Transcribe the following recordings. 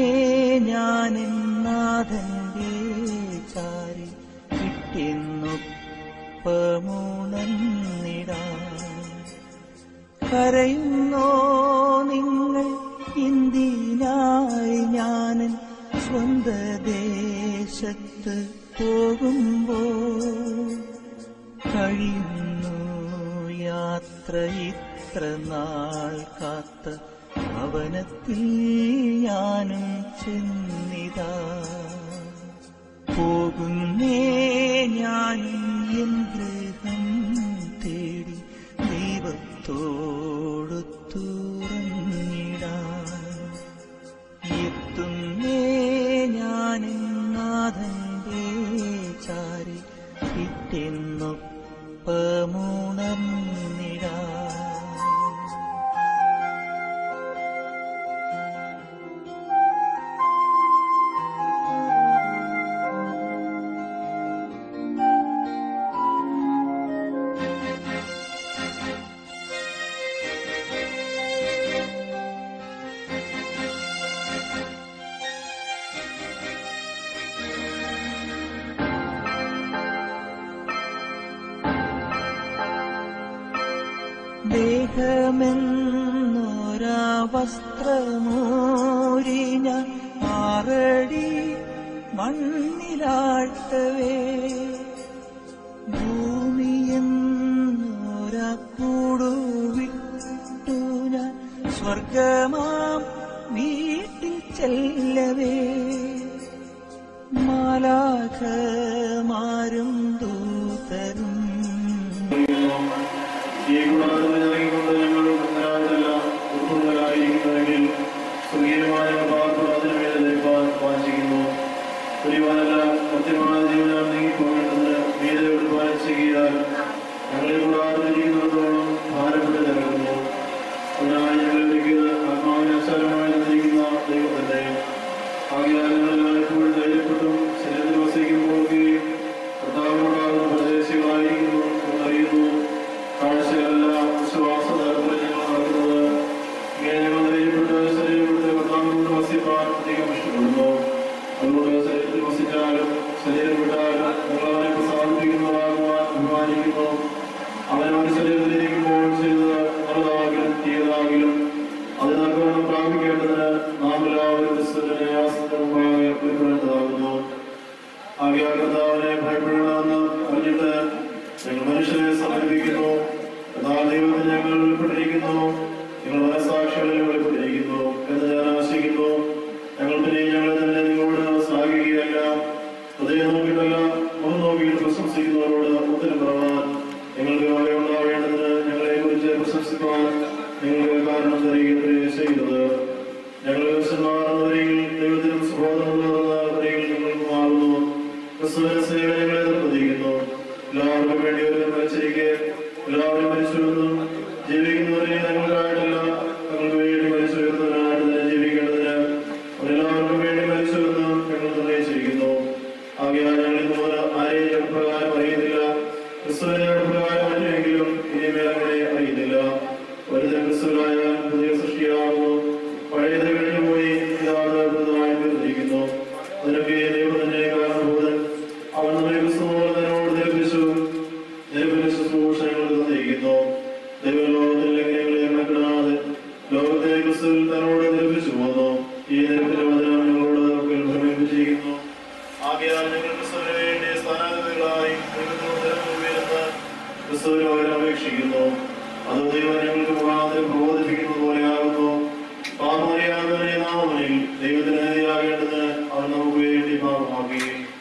ഞാൻ നാഥന്റെ ചാരി കിട്ടിയെന്നൊപ്പമുണർന്നിടാം കരയുന്നോ നിങ്ങൾ ഇന്ത്യനായി ഞാനൻ സ്വന്ത ദേശത്ത് പോകുമ്പോൾ കഴിയുന്നു യാത്ര ഇത്ര നാൾ കാത്ത ഭവനത്തിൽ ഞാനും ചെന്നിതാ പോകുന്നേ ഞാനും എൻ ഗൃഹം തേടി ദൈവത്തോടു തുറന്നിടാൻ എത്തുന്നേ ഞാനും നാഥന്റെ ചാരി കിട്ടിയെന്നൊപ്പമുണർന്നിടാൻ ദേഹമെന്നൊരാ വസ്ത്രമൂരി ഞാൻ ആറടി മണ്ണിലാഴ്ത്തവേ ഭൂമിയെന്നൊരാ കൂടുവിട്ടു ഞാൻ സ്വർഗമാം വീട്ടിൽ ചെല്ലവേ മാലാഖമാരും ദൂതരും ഈ കൂടാതെ ഇറങ്ങിക്കൊണ്ട് ഞങ്ങൾ ഉത്തരവാദിത്തമെല്ലാം ഉൾക്കൊള്ളലായിരിക്കുന്നുവെങ്കിൽ സ്വർഗീയമായ പാർപ്പ് അതിനുമേൽ ധരിപ്പാൻ വാഞ്ചിക്കുന്നു ഒരുവാനല്ല കൃത്യമായ ജീവനം നീങ്ങിപ്പോകേണ്ടതിന് മീതയോട് പാലിച്ചുകയാൽ ഞങ്ങളെ കൂടാതെ ഇരിക്കുന്നിടത്തോളം ഭാരപ്പെട്ട് നിൽക്കുന്നു അതിനായി ഞങ്ങളിലേക്ക് ആത്മാവിനെ അസാരമായി തന്നിരിക്കുന്ന ദൈവം തന്നെ ആകയാൽ ഞങ്ങളെല്ലാം എപ്പോഴും ധൈര്യപ്പെട്ടും ശരീരത്തിൽ വസിക്കുമ്പോഴൊക്കെയും കർത്താവിനോടാകുന്ന പ്രദേശങ്ങളായിരിക്കുന്നു എന്നറിയുന്നു കാഴ്ചകളല്ല വിശ്വാസ തലത്തിൽ ഞങ്ങൾ നടക്കുന്നത് ഇങ്ങനെ ഞങ്ങൾ ധൈര്യപ്പെട്ട് ശരീരപ്പെട്ട് കർത്താവിനോട് വസിപ്പാൻ അധികം ഇഷ്ടപ്പെടുന്നു അതുകൊണ്ട് ശരീരത്തിൽ വസിച്ചാലും ശരീരം വിട്ടാലും നിങ്ങൾ അവനെ പ്രസാദിപ്പിക്കുന്നതാകുവാൻ അഭിമാനിക്കുന്നു അവനവന്റെ ശരീരത്തിലിരിക്കുമ്പോൾ ചെയ്തത് നല്ലതാകിലും തീയതാകിലും അതിനൊക്കെ പ്രാപിക്കേണ്ടതിന് നാം എല്ലാവരും ക്രിസ്തുവിന്റെ ന്യാസത്തിന് മുമ്പാകെ ഒരുപ്പെടേണ്ടതാകുന്നു ആകയാൽ കർത്താവിനെ ഭയപ്പെടണമെന്ന് അറിഞ്ഞിട്ട് ഞങ്ങൾ മനുഷ്യരെ സമർപ്പിക്കുന്നു എന്നാൽ ദൈവത്തിന് ഞങ്ങൾ വെളിപ്പെട്ടിരിക്കുന്നു നിങ്ങൾ മനസാക്ഷികളിൽ വെളിപ്പെട്ടിരിക്കുന്നു എന്ന് ഞാൻ ആശിക്കുന്നു ഞങ്ങൾ പിന്നെ ഞങ്ങളെ തന്നെ നിങ്ങളോട് സാഹിക്കുകയല്ല ഹൃദയം നോക്കിയിട്ടല്ല മുഖം നോക്കിയിട്ട് പ്രശംസിക്കുന്നവരോട് ഉത്തരം പറവാൻ നിങ്ങൾക്ക് വക ഉണ്ടാവേണ്ടതിന് ഞങ്ങളെ കുറിച്ച് പ്രശംസിക്കുവാൻ നിങ്ങൾക്ക് കാരണം തരികയെ ചെയ്യുന്നത് ഞങ്ങൾ വിശന്മാറുന്നവരെയും ദൈവത്തിനും സുബോധമുള്ളവരെയും നിങ്ങൾക്ക് മാറുന്നു ക്രിസ്തുവിന്റെ സേവ ഞങ്ങളെ നിർബന്ധിക്കുന്നു എല്ലാവർക്കും വേണ്ടി ഒരു മരിച്ചിരിക്കെ എല്ലാവരും മരിച്ചുവെന്നും ജീവിക്കുന്നവരെ ഞങ്ങൾക്കായിട്ടല്ല ഞങ്ങൾക്ക് വേണ്ടി മരിച്ചു വരുന്നതിനായിട്ട് തന്നെ ജീവിക്കേണ്ടതിന് അവരെല്ലാവർക്കും വേണ്ടി മരിച്ചുവെന്നും ഞങ്ങൾ നിർണയിച്ചിരിക്കുന്നു ആകയാൽ ഞങ്ങൾ ഇന്നുപോലെ ആരെയും പ്രകാരം അറിയുന്നില്ല ക്രിസ്തുവിനെ പ്രകാരം അറിഞ്ഞെങ്കിലും ഇനിമേൽ അങ്ങനെ അറിയുന്നില്ല ഒരുതരം ക്രിസ്തുവിനായാൽ പുതിയ സൃഷ്ടിയാകുന്നു പഴയത് കഴിഞ്ഞുപോയി ഇതാണ് പുതുതായി തീർന്നിരിക്കുന്നു അതിനൊക്കെ ദൈവം തന്നെ കാരണഭൂതൻ അവൻ നമ്മെ ക്രിസ്തുവോട് നേർപ്പിച്ചു ദൈവത്തിന്റെ ശുശ്രൂഷ ഞങ്ങൾക്ക് തന്നിരിക്കുന്നു ദൈവലോകത്തിൽ ലംഘനങ്ങളെ കണക്കിടാതെ ലോകത്തെ ക്രിസ്തുവിൽ തന്നോട് നിർമ്മിച്ചു പോന്നു ഈ നിരപ്പിന്റെ വചനം ഞങ്ങളോട് ഒക്കെ ഭ്രമിപ്പിച്ചിരിക്കുന്നു ആകയാൽ ഞങ്ങൾ ക്രിസ്തുവിന് വേണ്ടി സ്ഥാനാധിപതികളായി ദൈവത്തിനോട് നിലനിൽക്കുമെന്ന് ക്രിസ്തുവിന് പകരം അപേക്ഷിക്കുന്നു അത് ദൈവം ഞങ്ങൾക്ക് മുഖാന്തരം പ്രബോധിപ്പിക്കുന്നത് പോലെയാകുന്നു പാപമറിയാത്തവനെ നാമനിൽ ദൈവത്തിന് നീതിയാകേണ്ടത് അവൻ നമുക്ക് വേണ്ടി പാപമാക്കി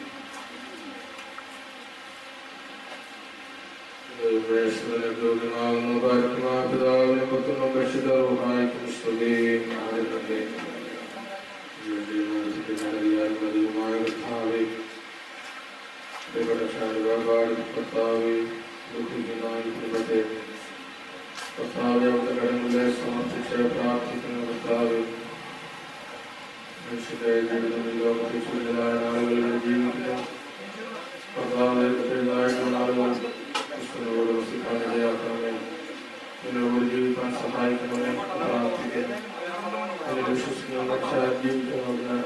സമർപ്പിച്ച പ്രാർത്ഥിക്കുന്ന കർത്താവ് മനുഷ്യന്റെ ജീവിതത്തിൽ ലോകത്തിൽ ശൂന്യരായ നാളുകളിൽ ജീവിക്കുന്നു കർത്താവ് എഴുതായിട്ടുള്ള ആളുകൾ ക്രിസ്തുവിനോട് വസിക്കാൻ ഇടയാക്കണമേ നിന്നോട് ജീവിക്കാൻ സഹായിക്കണമേ പ്രാർത്ഥിക്കുന്നു അതിൽ വിശ്വസിക്കുന്ന മനുഷ്യർ ജീവിക്കുന്നതിന്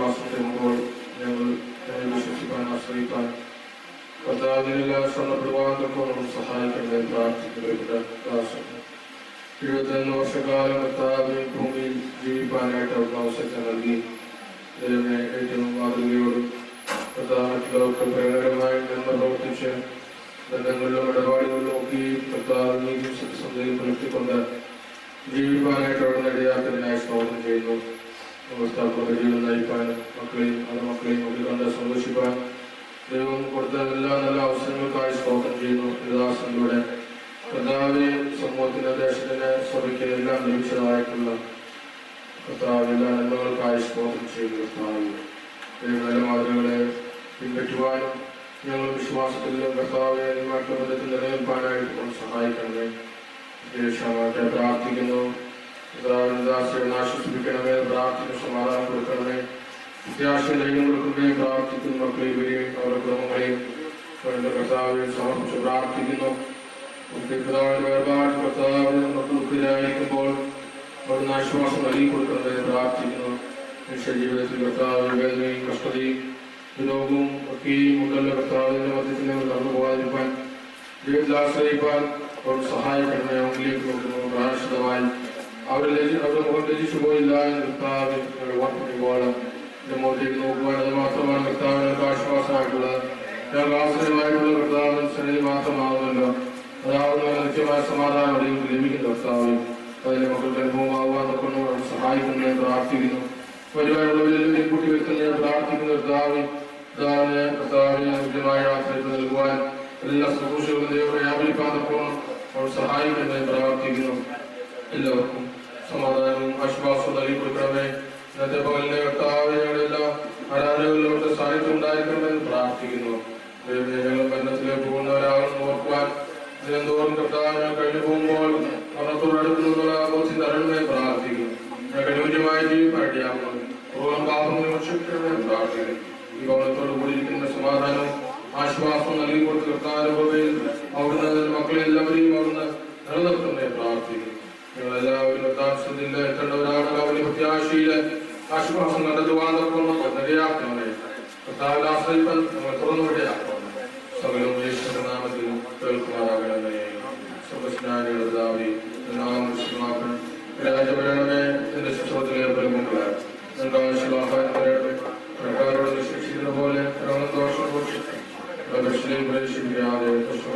വിശ്വാസം തരുമ്പോൾ ഞങ്ങൾ ഞങ്ങൾ വിശ്വസിക്കാൻ ആശ്രയിക്കാൻ കർത്താവിനെല്ലാ ശ്രമപ്പെടുവാൻ തൊക്കെ സഹായിക്കണമെന്ന് പ്രാർത്ഥിക്കുന്ന ദാസൻ എഴുപത്തൊന്ന് വർഷക്കാലം കർത്താവിനെ ഭൂമിയിൽ ജീവിക്കാനായിട്ട് അവിടുന്ന് അവസരം നൽകി ദൈവമേ ഏറ്റവും മാതൃകയോടും കർത്താവിലൊക്കെ പ്രേരണമായി നന്മ പ്രവർത്തിച്ച് ബന്ധങ്ങളിലും ഇടപാടുകളിലും ഒക്കെ കർത്താവ് നീതി സത്യസന്ധതയും പുലർത്തിക്കൊണ്ട് ജീവിക്കാനായിട്ട് അവിടെ ഇടയാക്കുന്നതിനായി സ്തോത്രം ചെയ്യുന്നു വ്യവസ്ഥാപക ജീവിതം നയിക്കാൻ മക്കളെയും അത് മക്കളെയും ഒക്കെ കണ്ട് സന്തോഷിപ്പാൻ ദൈവം കൊടുത്ത എല്ലാ നല്ല അവസരങ്ങൾക്കായി സ്തോത്രം ചെയ്യുന്നു ദാസനിലൂടെ കർത്താവിനെ സമൂഹത്തിന് ദേശത്തിന് സഭയ്ക്ക് എല്ലാം ലഭിച്ചതായിട്ടുള്ള കർത്താവ് എല്ലാ നന്മകൾക്കായി സ്തോത്രം ചെയ്യുന്നു കർത്താവ് ദൈവം നല്ല മാതൃകളെ പിൻപറ്റുവാനും ഞങ്ങൾ വിശ്വാസത്തിലും കർത്താവെ നിങ്ങളുടെ ബന്ധത്തിൽ നിലനിൽപ്പാനായിട്ട് നമ്മൾ സഹായിക്കണമേ ദേശമാകട്ടെ പ്രാർത്ഥിക്കുന്നു ദാസികളെ ആശ്വസിപ്പിക്കണമേ പ്രാർത്ഥിക്കുന്ന സമാധാനം കൊടുക്കണമേ പ്രത്യാശ ദൈവം കൊടുക്കണമേ പ്രാർത്ഥിക്കുന്ന മക്കളെ ഇവരെയും അവരുടെ കുടുംബങ്ങളെയും അവരുടെ കർത്താവിനെ സമർപ്പിച്ച് പ്രാർത്ഥിക്കുന്നു നമുക്ക് പിതാവിന്റെ വേർപാട് കർത്താവ് മക്കൾക്കില്ലായിരിക്കുമ്പോൾ അവിടുന്ന് ആശ്വാസം നൽകി കൊടുക്കണമേ പ്രാർത്ഥിക്കുന്നു മനുഷ്യ ജീവിതത്തിൽ കർത്താവ് വേദനയും കഷ്ടതയും വിനോദവും ഒക്കെയും ഉണ്ടല്ലോ കർത്താവിന്റെ മധ്യത്തിൽ നിന്ന് കടന്നു പോകാതിരിക്കാൻ ജീവിതത്തിൽ ആശ്രയിപ്പാൻ അവർ സഹായിക്കണമേ അവരിലേക്ക് നോക്കുന്നു പ്രായശിതമായി അവരെ ലജി അവരുടെ മുഖം ലജിച്ചു പോയില്ല എന്ന് കർത്താവ് ഞങ്ങൾ ഓർപ്പിക്കുമ്പോൾ എന്റെ മുഖത്തേക്ക് നോക്കുവാൻ അത് മാത്രമാണ് കർത്താവിന് ഞങ്ങൾക്ക് ആശ്വാസമായിട്ടുള്ളത് ഞങ്ങൾക്ക് ആശ്രയമായിട്ടുള്ള കർത്താവിന് സന്നിധി മാത്രമാകുമല്ലോ അതാവുന്ന നിത്യമായ സമാധാനം അടിയിൽ ലഭിക്കുന്ന കർത്താവ് അതിന്റെ മക്കൾക്ക് അനുഭവമാകുവാൻ കൊണ്ട് നമ്മൾ സഹായിക്കുന്നതിന് പ്രാർത്ഥിക്കുന്നു പരിപാടികളിലെല്ലാം കൂട്ടി വെക്കുന്ന പ്രാർത്ഥിക്കുന്ന കർത്താവ് കർത്താവിന് കർത്താവിന് കൃത്യമായ ആശ്രയത്തിൽ നൽകുവാൻ എല്ലാ ശുശ്രൂഷകളും ദൈവം വ്യാപരിക്കാൻ തക്കോണം അവർ സഹായിക്കുന്നതിന് പ്രാർത്ഥിക്കുന്നു എല്ലാവർക്കും സമാധാനവും ആശ്വാസവും നൽകി കൊടുക്കണമേ ഇന്നത്തെ പകലിലെ കർത്താവ് ഞങ്ങളുടെ എല്ലാ ആരാധനകളിലോട്ട് സാന്നിധ്യം ഉണ്ടായിരിക്കണമെന്ന് പ്രാർത്ഥിക്കുന്നു ദൈവമേ, ഞങ്ങൾ മരണത്തിലേക്ക് പോകുന്നവരാകുന്നു ഓർക്കുവാൻ ദിനംതോറും കർത്താവ് ഞങ്ങൾ കഴിഞ്ഞു പോകുമ്പോൾ മരണത്തോട് അടുക്കുന്നുള്ള ബോധ്യം തരണമേ പ്രാർത്ഥിക്കുന്നു ഞങ്ങൾക്ക് അനുയോജ്യമായ ജീവിതമായിട്ടാകുന്നു പൂർവ്വം പാപം വിമർശിക്കണമെന്ന് പ്രാർത്ഥിക്കുന്നു ഈ ഭവനത്തോട് കൂടിയിരിക്കുന്ന സമാധാനവും ആശ്വാസവും നൽകി കൊടുത്ത കർത്താനുഭവയിൽ അവിടുന്ന് മക്കളെ എല്ലാവരെയും അവിടുന്ന് നിലനിർത്തുന്നേ പ്രാർത്ഥിക്കുന്നു ഞങ്ങളെല്ലാവരും യഥാർത്ഥത്തിൽ എത്തേണ്ടവരാണ് അവന്റെ പ്രത്യാശയില് ആശ്വാസം കണ്ടെത്തുവാൻ തക്കണം നിരയാക്കണമേ കർത്താവിൽ ആശ്രയിപ്പാൻ നമ്മൾ തുറന്നു വിടയാക്കണം സകലവും യേശുവിന്റെ നാമത്തിൽ കേൾക്കുമാറാകണമേ സർവസ്നാനികളുടെ ദാവി നാമം വിശുദ്ധമാക്കണം രാജപരണമേ എന്റെ ശുശ്രൂഷത്തിൽ ഏർപ്പെടുമ്പോൾ നിങ്ങൾക്ക് ആവശ്യമുള്ള ആഹാരം തരട്ടെ സർക്കാരോട് നിശിക്ഷിക്കുന്ന പോലെ ക്രമം ദോഷം പ്രദക്ഷിണയും പ്രവേശിക്കാതെ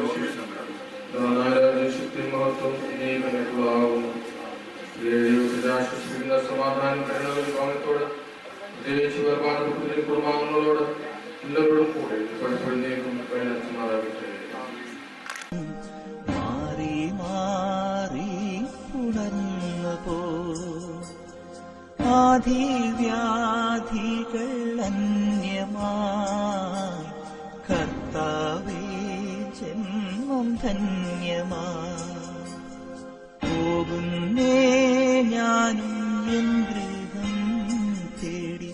ശക്തി മഹത്വം നീ കണ്ടിട്ടുള്ളതാകുന്നു ദൈവത്തിന്റെ ആശ്വസിപ്പിക്കുന്ന സമാധാനം കരുണകളും ഭവനത്തോട് പ്രത്യേകിച്ച് വേർപാടുന്ന കുടുംബാംഗങ്ങളോട് എല്ലാവരോടും കൂടെ പഠിപ്പെടുന്നേക്കും വഴിനടത്തുമാറാകട്ടെ മാറി മാറി ഉണർന്നു പോ ആധിവ്യാധികൾ അന്യമായി കർത്താവേ ജന്മം ധന്യമായി പോകുന്നേ ഞാനും എൻ ഗൃഹം തേടി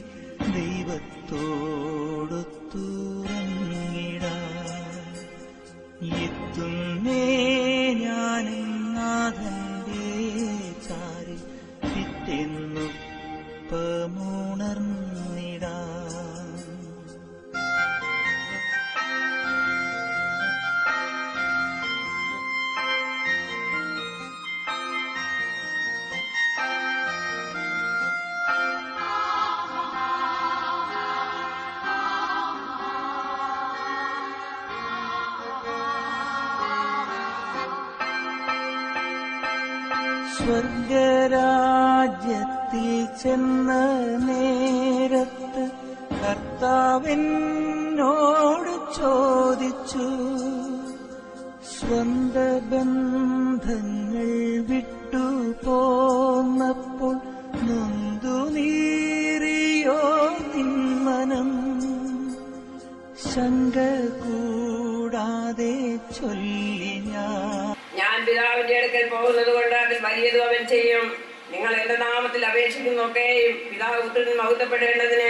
ദൈവത്തോടൊത്തുറങ്ങിടാൻ എത്തുന്നേ ഞാനും നാഥന്റെ ചാരി പിറ്റെന്നുപ്പമുണർന്നിടാൻ സ്വർഗരാജ്യത്തിൽ ചെന്ന നേരത്ത് കർത്താവിനോട് ചോദിച്ചു സ്വന്ത ബന്ധങ്ങൾ വിട്ടു പോന്നപ്പോൾ നൊന്തു നീറിയോ തിന്മനം ശങ്ക കൂടാതെ ചൊല്ലി ഞാൻ ഞാൻ പിതാവിന്റെ അടുക്കൽ പോകുന്നത് കൊണ്ട് അതിൽ വലിയതും അവൻ ചെയ്യും നിങ്ങൾ എന്റെ നാമത്തിൽ അപേക്ഷിക്കുന്നൊക്കെയും പിതാവ് പുത്രൻ മഹത്വപ്പെടേണ്ടതിന്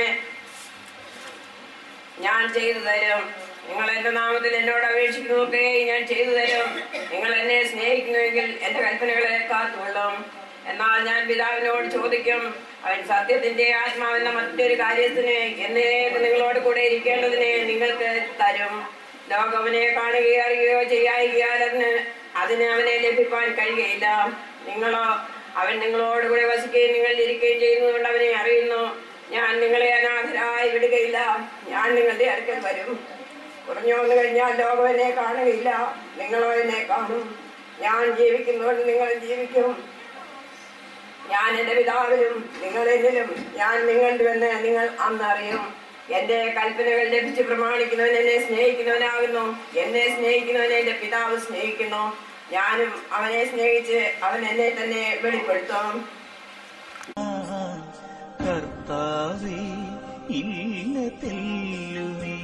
ഞാൻ ചെയ്തു തരും നിങ്ങൾ എന്റെ നാമത്തിൽ എന്നോട് അപേക്ഷിക്കുന്നതൊക്കെയും ഞാൻ ചെയ്തു തരും നിങ്ങൾ എന്നെ സ്നേഹിക്കുന്നുവെങ്കിൽ എന്റെ കൽപ്പനകളെ കാത്തുകൊള്ളും എന്നാൽ ഞാൻ പിതാവിനോട് ചോദിക്കും അവൻ സത്യത്തിന്റെ ആത്മാവെന്ന മറ്റൊരു കാര്യത്തിന് എന്നേക്ക് നിങ്ങളോട് കൂടെ ഇരിക്കേണ്ടതിന് നിങ്ങൾക്ക് തരും ലോകം അവനെ കാണുകയോ അറിയുകയോ ചെയ്യായികയാൽ അതിന് അതിന് അവനെ ലഭിക്കാൻ കഴിയുകയില്ല നിങ്ങളോ അവൻ നിങ്ങളോട് കൂടെ വസിക്കുകയും നിങ്ങൾ ഇരിക്കുകയും ചെയ്യുന്നതുകൊണ്ട് അവനെ അറിയുന്നു ഞാൻ നിങ്ങളെ അനാഥരായി വിടുകയില്ല ഞാൻ നിങ്ങളുടെ അടുക്കൽ വരും കുറഞ്ഞു വന്നു കഴിഞ്ഞാൽ ലോകം എന്നെ കാണുകയില്ല നിങ്ങളോ എന്നെ കാണും ഞാൻ ജീവിക്കുന്നതുകൊണ്ട് നിങ്ങൾ ജീവിക്കും ഞാൻ എന്റെ പിതാവിലും നിങ്ങൾ എന്നിലും ഞാൻ നിങ്ങളുമെന്ന് നിങ്ങൾ അന്ന് അറിയും എന്റെ കൽപ്പനകൾ ലഭിച്ച് പ്രമാണിക്കുന്നവൻ എന്നെ സ്നേഹിക്കുന്നവനാകുന്നു എന്നെ സ്നേഹിക്കുന്നവനെ എന്റെ പിതാവ് സ്നേഹിക്കുന്നു ഞാനും അവനെ സ്നേഹിച്ച് അവൻ എന്നെ തന്നെ വെളിപ്പെടുത്തും കർത്താവേ ഇല്ല തെല്ലുമേ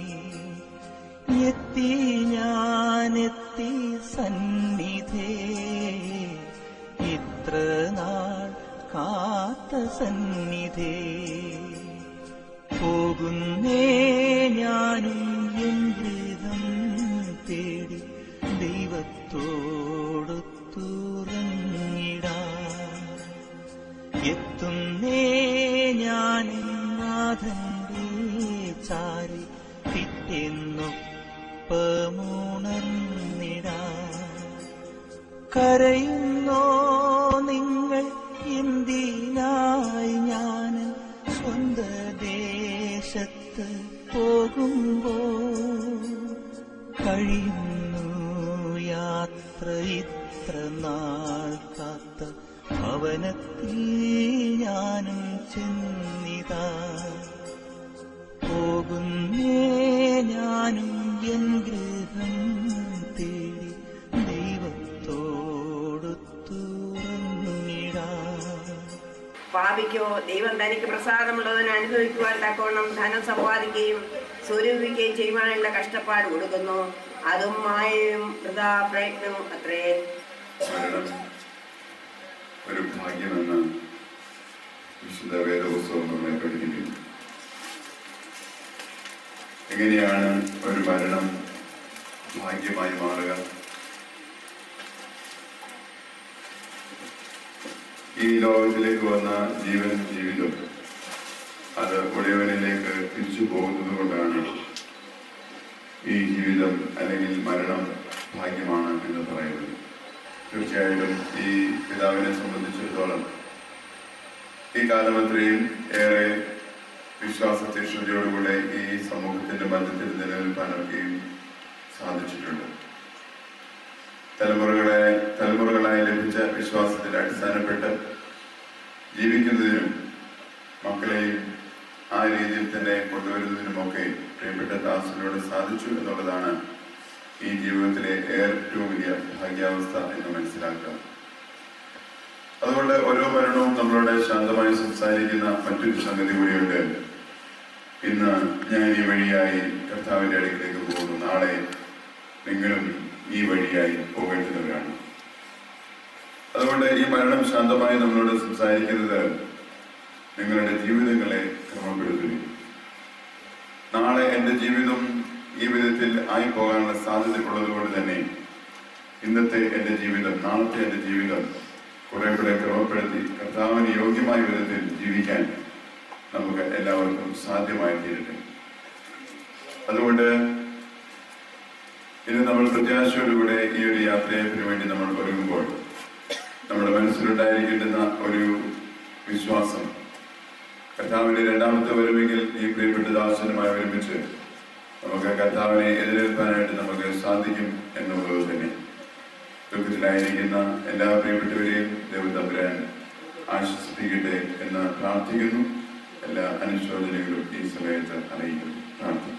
എത്തി ഞാനെത്തി സന്നിധേ ഇത്ര നാൾ കാത്ത സന്നിധേ പോകുന്നേ ഞാനും എൻ ഗൃഹം തേടി ദൈവത്തോടൊത്തുറങ്ങിടാം എത്തുന്നേ ഞാൻ നാഥന്റെ ചാരി പിറ്റെന്നൊപ്പമുണർന്നിടാ കരയുന്നോ നിങ്ങൾ എന്തിനായി ഞാൻ സ്വന്ത ദേശത്ത് പോകുമ്പോ കഴിയുന്നു യാത്ര ഇത്ര നാൾ കാത്ത ഭവനത്തിൽ ഞാനും ചെന്നിതാ പോകുന്നേ ഞാനും എൻ ഗൃഹം തേടി ദൈവത്തോടൊത്തുറങ്ങിടാ പാപിക്കോ ദൈവം തനിക്ക് പ്രസാദമുള്ളതിന് അനുഭവിക്കുവാൻ തക്കവണ്ണം ധനം സമ്പാദിക്കുകയും സ്വരൂപിക്കുകയും ചെയ്യുവാനുള്ള കഷ്ടപ്പാട് കൊടുക്കുന്നു അതും മായയും വൃഥാ പ്രയത്നവും അത്രേ മരണം ഒരു ഭാഗ്യമെന്ന് വിശുദ്ധ വേദപുസ്തകം നമ്മളെ പഠിപ്പിക്കുന്നു എങ്ങനെയാണ് ഒരു മരണം ഭാഗ്യമായി മാറുക ഈ ലോകത്തിലേക്ക് വന്ന ജീവൻ ജീവിതം അത് ഉടയവനിലേക്ക് തിരിച്ചു പോകുന്നത് കൊണ്ടാണ് ഈ ജീവിതം അല്ലെങ്കിൽ മരണം ഭാഗ്യമാണ് എന്ന് പറയുന്നത് തീർച്ചയായിട്ടും ഈ പിതാവിനെ സംബന്ധിച്ചിടത്തോളം ഈ കാലമത്രയും ഏറെ വിശ്വാസ തീക്ഷ്ണതയോടുകൂടെ ഈ സമൂഹത്തിന്റെ മധ്യത്തിൽ നിലനിൽക്കാനൊക്കെയും സാധിച്ചിട്ടുണ്ട് തലമുറകളെ തലമുറകളായി ലഭിച്ച വിശ്വാസത്തിൽ അടിസ്ഥാനപ്പെട്ട് ജീവിക്കുന്നതിനും മക്കളെയും ആ രീതിയിൽ തന്നെ കൊണ്ടുവരുന്നതിനുമൊക്കെ പ്രിയപ്പെട്ട ദാസിനോട് സാധിച്ചു എന്നുള്ളതാണ് ഈ ജീവിതത്തിലെ ഏറ്റവും വലിയ ഭാഗ്യാവസ്ഥ എന്ന് മനസ്സിലാക്കുക അതുകൊണ്ട് ഓരോ മരണവും നമ്മളോട് ശാന്തമായി സംസാരിക്കുന്ന മറ്റൊരു സംഗതി കൂടിയുണ്ട് ഇന്ന് ഞാൻ ഈ വഴിയായി കർത്താവിന്റെ അടുക്കിലേക്ക് പോകുന്നു നാളെ നിങ്ങളും ഈ വഴിയായി പോകേണ്ടവരാണ് അതുകൊണ്ട് ഈ മരണം ശാന്തമായി നമ്മളോട് സംസാരിക്കുന്നത് നിങ്ങളുടെ ജീവിതങ്ങളെ ക്രമപ്പെടുത്തുന്നു നാളെ എന്റെ ജീവിതം ഈ വിധത്തിൽ ആയി പോകാനുള്ള സാധ്യതയുള്ളത് കൊണ്ട് തന്നെ ഇന്നത്തെ എന്റെ ജീവിതം നാളത്തെ എന്റെ ജീവിതം കുറെ കൂടെ ക്രമപ്പെടുത്തി കർത്താവിന് യോഗ്യമായ വിധത്തിൽ ജീവിക്കാൻ നമുക്ക് എല്ലാവർക്കും സാധ്യമായി തീരട്ടെ അതുകൊണ്ട് ഇന്ന് നമ്മൾ പ്രത്യാശയോടുകൂടെ ഈ ഒരു യാത്രയപ്പിന് വേണ്ടി നമ്മൾ ഒരുങ്ങുമ്പോൾ നമ്മുടെ മനസ്സിലുണ്ടായിരിക്കേണ്ടുന്ന ഒരു വിശ്വാസം കർത്താവിന്റെ രണ്ടാമത്തെ വരവെങ്കിൽ ഈ പ്രിയപ്പെട്ട ദാസനുമായി ഒരുമിച്ച് നമുക്ക് കർത്താവിനെ എതിരേൽക്കാനായിട്ട് നമുക്ക് സാധിക്കും എന്നുള്ളത് തന്നെ ദുഃഖത്തിലായിരിക്കുന്ന എല്ലാ പ്രിയപ്പെട്ടവരെയും ദൈവത്തമ്പുരാൻ ആശ്വസിപ്പിക്കട്ടെ എന്ന് പ്രാർത്ഥിക്കുന്നു എല്ലാ അനുശോചനങ്ങളും ഈ സമയത്ത് അറിയിക്കുന്നു പ്രാർത്ഥിക്കുന്നു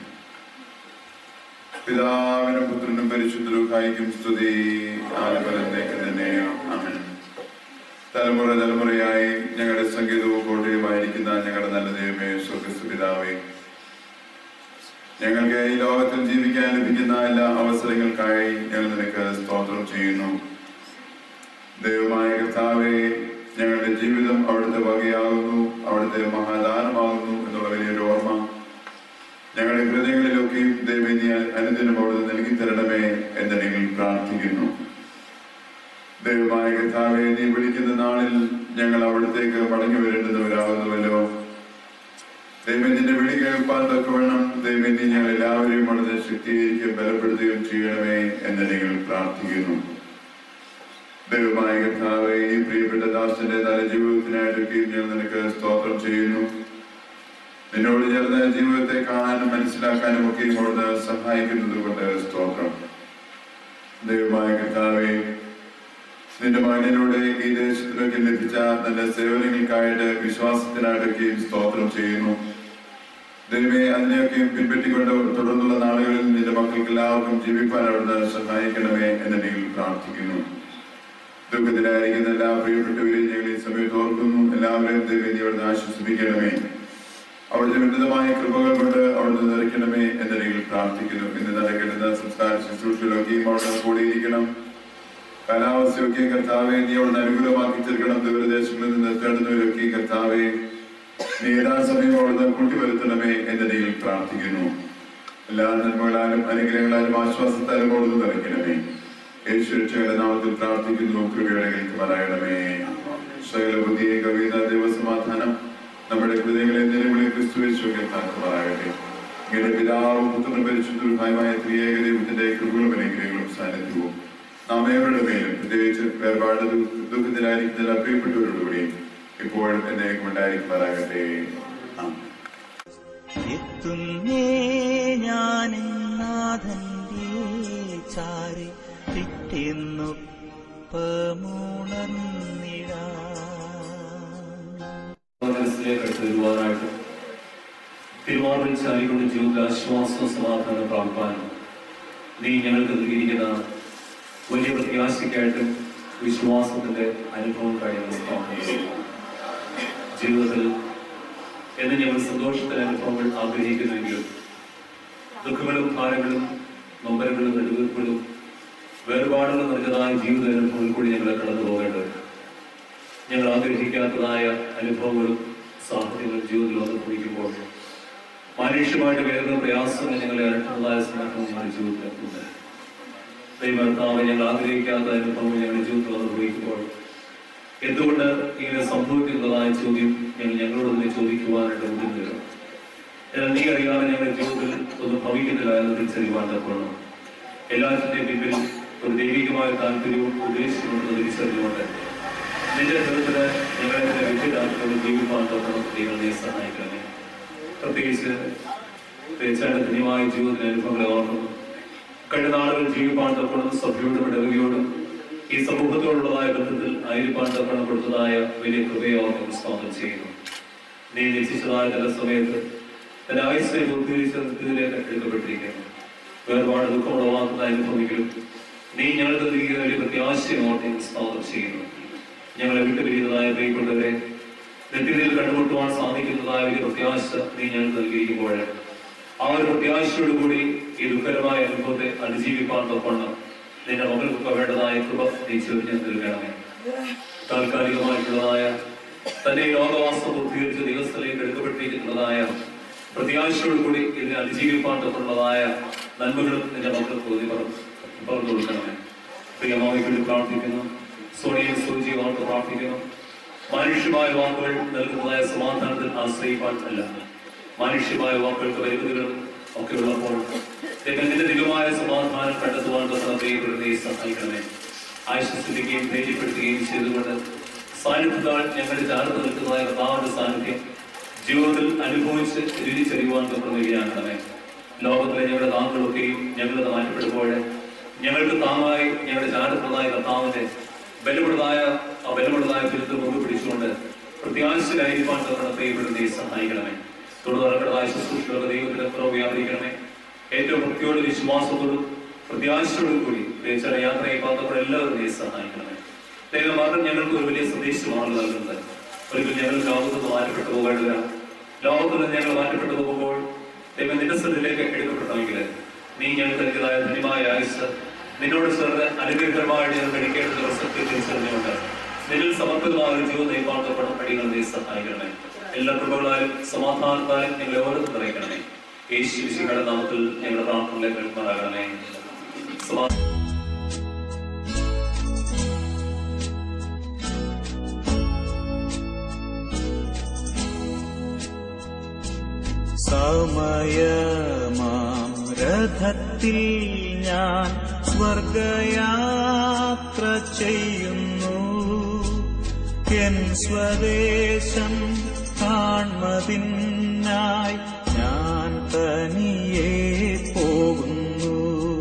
പിതാവിനും പുത്രനും പരിശുദ്ധരുക്കായിക്കും സ്തുതി ആലപലത്തേക്ക് തന്നെ അമൻ തലമുറ തലമുറയായി ഞങ്ങളുടെ സംഗീതവും കോട്ടയുമായിരിക്കുന്ന ഞങ്ങളുടെ നല്ല ദൈവമേ സ്വർഗസ്തു പിതാവേ ഞങ്ങൾക്ക് ഈ ലോകത്തിൽ ജീവിക്കാൻ ലഭിക്കുന്ന എല്ലാ അവസരങ്ങൾക്കായി ഞങ്ങൾ നിനക്ക് സ്തോത്രം ചെയ്യുന്നു ദൈവമായ കർത്താവെ ഞങ്ങളുടെ ജീവിതം അവിടുത്തെ വകയാകുന്നു അവിടുത്തെ മഹാദാനമാകുന്നു എന്നുള്ള വലിയൊരു ഓർമ്മ ഞങ്ങളുടെ ഹൃദയങ്ങളിലൊക്കെയും ദൈവം നീ അനുദിനം അവിടുന്ന് നൽകി തരണമേ എന്ന് ഞങ്ങൾ പ്രാർത്ഥിക്കുന്നു ദൈവമായ കഥാവെ നീ വിളിക്കുന്ന നാളിൽ ഞങ്ങൾ അവിടത്തേക്ക് മടങ്ങി വരേണ്ടുന്നവരാകുന്നുവല്ലോ ദൈവം നിന്റെ വിളി കേൾപ്പാൻ തക്കവണ്ണം ദൈവം നീ ഞങ്ങൾ എല്ലാവരെയും അവിടുത്തെ ശക്തീകരിക്കുകയും ബലപ്പെടുത്തുകയും ചെയ്യണമേ എന്ന് നിങ്ങൾ പ്രാർത്ഥിക്കുന്നു ദൈവമായ കർത്താവെ ഈ പ്രിയപ്പെട്ട ദാസന്റെ നല്ല ജീവിതത്തിനായിട്ടൊക്കെയും ഞാൻ നിനക്ക് സ്തോത്രം ചെയ്യുന്നു നിന്നോട് ചേർന്ന ജീവിതത്തെ കാണാനും മനസ്സിലാക്കാനും ഒക്കെയും അവിടുന്ന് സഹായിക്കുന്നത് കൊണ്ട് സ്തോത്രം ദൈവമായ കർത്താവെ നിന്റെ മകനിലൂടെ ഈ ദേശത്തിലൊക്കെ ലഭിച്ച നല്ല സേവനങ്ങൾക്കായിട്ട് വിശ്വാസത്തിനായിട്ടൊക്കെയും സ്തോത്രം ചെയ്യുന്നു ദൈവമേ അതിനെയൊക്കെയും പിൻപറ്റിക്കൊണ്ട് തുടർന്നുള്ള നാളുകളിൽ നിന്റെ മക്കൾക്ക് എല്ലാവർക്കും ജീവിപ്പാൻ അവിടുന്ന് സഹായിക്കണമേ എന്ന് നിങ്ങൾ പ്രാർത്ഥിക്കുന്നു ദുഃഖത്തിലായിരിക്കുന്ന എല്ലാ പ്രിയപ്പെട്ടവരെയും ഞങ്ങൾ ഈ സമയത്ത് ഓർക്കുന്നു എല്ലാവരെയും ദൈവം നീ അവിടുന്ന് ആശ്വസിപ്പിക്കണമേ അവിടുത്തെ ഉന്നതമായ കൃപകൾ കൊണ്ട് അവിടുന്ന് നിറയ്ക്കണമേ എന്ന് നിങ്ങൾ പ്രാർത്ഥിക്കുന്നു ഇന്ന് നടക്കേണ്ടുന്ന സംസ്കാര ശുശ്രൂഷയിലൊക്കെയും അവിടുന്ന് കൂടിയിരിക്കണം കാലാവസ്ഥയൊക്കെ കർത്താവെ നീ അവിടുന്ന് അനുകൂലമാക്കി തീർക്കണം ദൂരദേശങ്ങളിൽ നിന്ന് എത്തേണ്ടുന്നവരൊക്കെ കർത്താവെ നീ ഏതാ സമയം അവിടുന്ന് കൂട്ടിവരുത്തണമേ എന്ന് നിങ്ങൾ പ്രാർത്ഥിക്കുന്നു എല്ലാ നന്മകളാലും അനുഗ്രഹങ്ങളാലും ആശ്വാസത്താലും അവിടുന്ന് നിറയ്ക്കണമേ യേശു രക്ഷകന്റെ നാമത്തിൽ പ്രാർത്ഥിക്കുന്നു കൃപയുടെ കേൾക്കുമാറാകണമേ സകല ബുദ്ധിയെ കവിയുന്ന ദൈവസമാധാനം നമ്മുടെ ഹൃദയങ്ങളെ നിലവിളി ക്രിസ്തു യേശു കേൾക്കുമാറാകട്ടെ ഇങ്ങനെ പിതാവും പുത്രനും പരിശുദ്ധമായ ത്രിയേക ദൈവത്തിന്റെ കൃപകളും അനുഗ്രഹങ്ങളും സാന്നിധ്യവും നാം ഏവരുടെ മേലും പ്രത്യേകിച്ച് വേർപാട് ദു- ദുഃഖത്തിലായിരിക്കുന്ന പ്രിയപ്പെട്ടവരോടുകൂടിയും ഇപ്പോഴും എന്നേക്കും ഉണ്ടായിരിക്കുമാറാകട്ടെ ആമേൻ. എത്തുന്നേ ഞാൻ നാഥന്റെ ചാരി പിറ്റെന്നൊപ്പമുണർന്നിടാം മനസ്സിലേക്ക് അടുത്ത് വരുവാനായിട്ട് തിരുവാറിൽ ചാരിക്കൊണ്ട് ജീവിതത്തിൽ ആശ്വാസവും സമാധാനം പ്രാപിപ്പാൻ നീ ഞങ്ങൾക്ക് നൽകിയിരിക്കുന്ന വലിയ പ്രത്യാശയ്ക്കായിട്ടും വിശ്വാസത്തിന്റെ അനുഭവങ്ങൾക്കായി ഞങ്ങൾ സ്തോത്രം ചെയ്യുന്നു. ജീവിതത്തിൽ എന്ന് ഞങ്ങൾ സന്തോഷത്തിന്റെ അനുഭവങ്ങൾ ആഗ്രഹിക്കുന്നുവെങ്കിലും ദുഃഖങ്ങളും ഭാരങ്ങളും നൊമ്പരങ്ങളും നെടുവീർപ്പുകളും വേർപാടുകളും നിറഞ്ഞതായ ജീവിത അനുഭവങ്ങളിൽ കൂടി ഞങ്ങൾ കടന്നു പോകേണ്ടതുണ്ട് ഞങ്ങൾ ആഗ്രഹിക്കാത്തതായ അനുഭവങ്ങളും സാഹചര്യങ്ങളും ജീവിതത്തിൽ വന്നു ഭവിക്കുമ്പോൾ മാനുഷ്യമായിട്ട് വേറെ പ്രയാസങ്ങൾ ഞങ്ങളെ അലട്ടുന്നതായ സന്ദർഭം ഞങ്ങളുടെ ജീവിതത്തിലുണ്ട് ദൈവകർത്താവ് ഞങ്ങൾ ആഗ്രഹിക്കാത്ത അനുഭവങ്ങൾ ഞങ്ങളുടെ ജീവിതത്തിൽ വന്നു ഭവിക്കുമ്പോൾ എന്തുകൊണ്ട് ഇങ്ങനെ സംഭവിക്കുന്നതായ ചോദ്യം ഞങ്ങൾ ഞങ്ങളോട് തന്നെ ചോദിക്കുവാനായിട്ട് മുതിർന്നില്ല എന്നാൽ നീ അറിയാതെ ഞങ്ങളുടെ ജീവിതത്തിൽ ഒന്നും ഭവിക്കുന്നില്ല എന്ന് തിരിച്ചറിയുവാൻ തക്കണം എല്ലാത്തിന്റെയും പിന്നിൽ ഒരു ദൈവികമായ താല്പര്യവും ഉദ്ദേശിച്ചുകൊണ്ടെന്ന് തിരിച്ചറിഞ്ഞുകൊണ്ട് നിന്റെ ഹൃദയത്തിന് ഞങ്ങളെ തന്നെ വിദ്യരാത്രിയോട് ജീവിക്കാൻ തൊക്കണം ദൈവം നീ സഹായിക്കണമേ പ്രത്യേകിച്ച് തീർച്ചയായിട്ടും ധന്യമായ ജീവിതത്തിലെ അനുഭവങ്ങളെ ഓർക്കുന്നു കഴിഞ്ഞ നാളുകൾ ജീവിപ്പാൻ തൊക്കണം സഭയോടും ഇടവകയോടും ഈ സമൂഹത്തോടുള്ളതായ ബന്ധത്തിൽ ആയിരിക്കാൻ തൊക്കണം കൊടുത്തതായ വലിയ കൃപയെ ഓർമ്മ സ്വാഗതം ചെയ്യുന്നു നീ നിശ്ചിച്ചതായ ചില സമയത്ത് തന്റെ ആയുസ്സിനെ പൂർത്തീകരിച്ച നിത്യത്തിലേക്ക് എടുക്കപ്പെട്ടിരിക്കുന്നു വേർപാട് ദുഃഖം ഉളവാക്കുന്ന അനുഭവിക്കലും നീ ഞങ്ങൾക്ക് നൽകിയ വലിയ പ്രത്യാശയെ ഓർമ്മ സ്വാഗതം ചെയ്യുന്നു ഞങ്ങളെ വിട്ടുപിരിയുന്നതായ പ്രിയപ്പെട്ടവരെ നിത്യതയിൽ കണ്ടുമുട്ടുവാൻ സാധിക്കുന്നതായ വലിയ പ്രത്യാശ നീ ഞങ്ങൾക്ക് നൽകിയിരിക്കുമ്പോൾ ആ ഒരു പ്രത്യാശയോടുകൂടി ഈ ദുഃഖകരമായ അനുഭവത്തെ അതിജീവിക്കാൻ തൊക്കണം നിന്റെ മകൾക്കൊക്കെ വേണ്ടതായ കൃപ നീ ചൊരിഞ്ഞു നൽകണമേ താൽക്കാലികമായിട്ടുള്ളതായ തന്റെ ഈ ലോകവാസം പൂർത്തീകരിച്ച ദിവസത്തിലേക്ക് എടുക്കപ്പെട്ടിരിക്കുന്നതായ പ്രത്യാശയോടുകൂടി ഇതിനെ അതിജീവിക്കാൻ തൊട്ടുള്ളതായ നന്മകളും നിന്റെ മക്കൾക്ക് ബോധ്യം പറഞ്ഞു കൊടുക്കണമേ പ്രിയമാവിക്ക് വേണ്ടി പ്രാർത്ഥിക്കുന്നു സോണിയും സൂചിയും ഓർത്ത് പ്രാർത്ഥിക്കുന്നു മനുഷ്യമായ വാക്കുകൾ നൽകുന്നതായ സമാധാനത്തിൽ ആശ്രയിപ്പാൻ അല്ല മനുഷ്യമായ വാക്കുകൾക്ക് പരിമിതികളും ഒക്കെ ഉള്ളപ്പോൾ നിന്റെ ദിവ്യമായ സമാധാനം കണ്ടെത്തുവാൻ തന്നതയെ സഹായിക്കണമേ ആശ്വസിപ്പിക്കുകയും ധൈര്യപ്പെടുത്തുകയും ചെയ്തുകൊണ്ട് സാന്നിധ്യത്താൽ ഞങ്ങളുടെ ചാർത്ത് നിൽക്കുന്നതായ കർത്താവിന്റെ സാന്നിധ്യം ജീവിതത്തിൽ അനുഭവിച്ച് രുചിച്ചറിയുവാൻ തുടങ്ങുകയാണമേ ലോകത്തിലെ ഞങ്ങളുടെ താങ്കളൊക്കെയും ഞങ്ങളത് മാറ്റപ്പെടുമ്പോൾ ഞങ്ങൾക്ക് താങ്ങായി ഞങ്ങളുടെ ചാരപ്രദായ കർത്താവിന്റെ ബലപ്പെടുന്നതായ ആ ബലപ്പെടുന്നതായ പിരുത്ത് മുമ്പ് പിടിച്ചുകൊണ്ട് പ്രത്യാശരായിരിക്കാൻ തന്നത്തെ സഹായിക്കണമേ തുടർന്നതായ ശുശ്രൂഷകളുടെ ദൈവത്തിന്റെ കുറവ് വ്യാപരിക്കണമേ ഏറ്റവും ഭക്തിയോടും വിശ്വാസത്തോടും പ്രത്യാശയോടും കൂടി ദേശയുടെ യാത്രയെ പാത്തപ്പോൾ എല്ലാവരും നീ സഹായിക്കണമേ ദൈവം മാത്രം ഞങ്ങൾക്ക് ഒരു വലിയ സന്ദേശമാണ് നൽകുന്നത് ഒരിക്കൽ ഞങ്ങൾ ലോകത്ത് നിന്ന് മാറ്റപ്പെട്ടു പോകേണ്ടതാണ് ലോകത്തിൽ നിന്ന് ഞങ്ങൾ മാറ്റപ്പെട്ടു പോകുമ്പോൾ ദൈവം നിന്റെ സ്ഥലത്തിലേക്ക് എടുക്കപ്പെടണമെങ്കിൽ നീ ഞങ്ങൾക്ക് നൽകിയതായ ധന്യമായ ആയുസ് നിന്നോട് ചേർന്ന് അനുഗ്രഹമായിട്ട് ഞങ്ങൾ കഴിക്കേണ്ട ദിവസത്തെ തിരിച്ചറിഞ്ഞുകൊണ്ട് നിന്നിൽ സമർപ്പിതമായ ഒരു ജീവിതം നയിപ്പാട്ടപ്പെടണം അടികൾ നീ സഹായിക്കണമേ എല്ലാ കൃപകളാലും സമാധാനത്താലും ഞങ്ങളെ ഓരോന്നും നിറയ്ക്കണമേ യേശു ശിശിയുടെ നാമത്തിൽ ഞങ്ങളുടെ പ്രാർത്ഥനയിലേക്ക് കേൾക്കുമാറാകണമേ സമാ സമയമാം രഥത്തിൽ ഞാൻ സ്വർഗയാത്ര ചെയ്യുന്നു എൻ സ്വദേശം കാൺമതിനായി ഞാൻ തനിയെ പോകുന്നു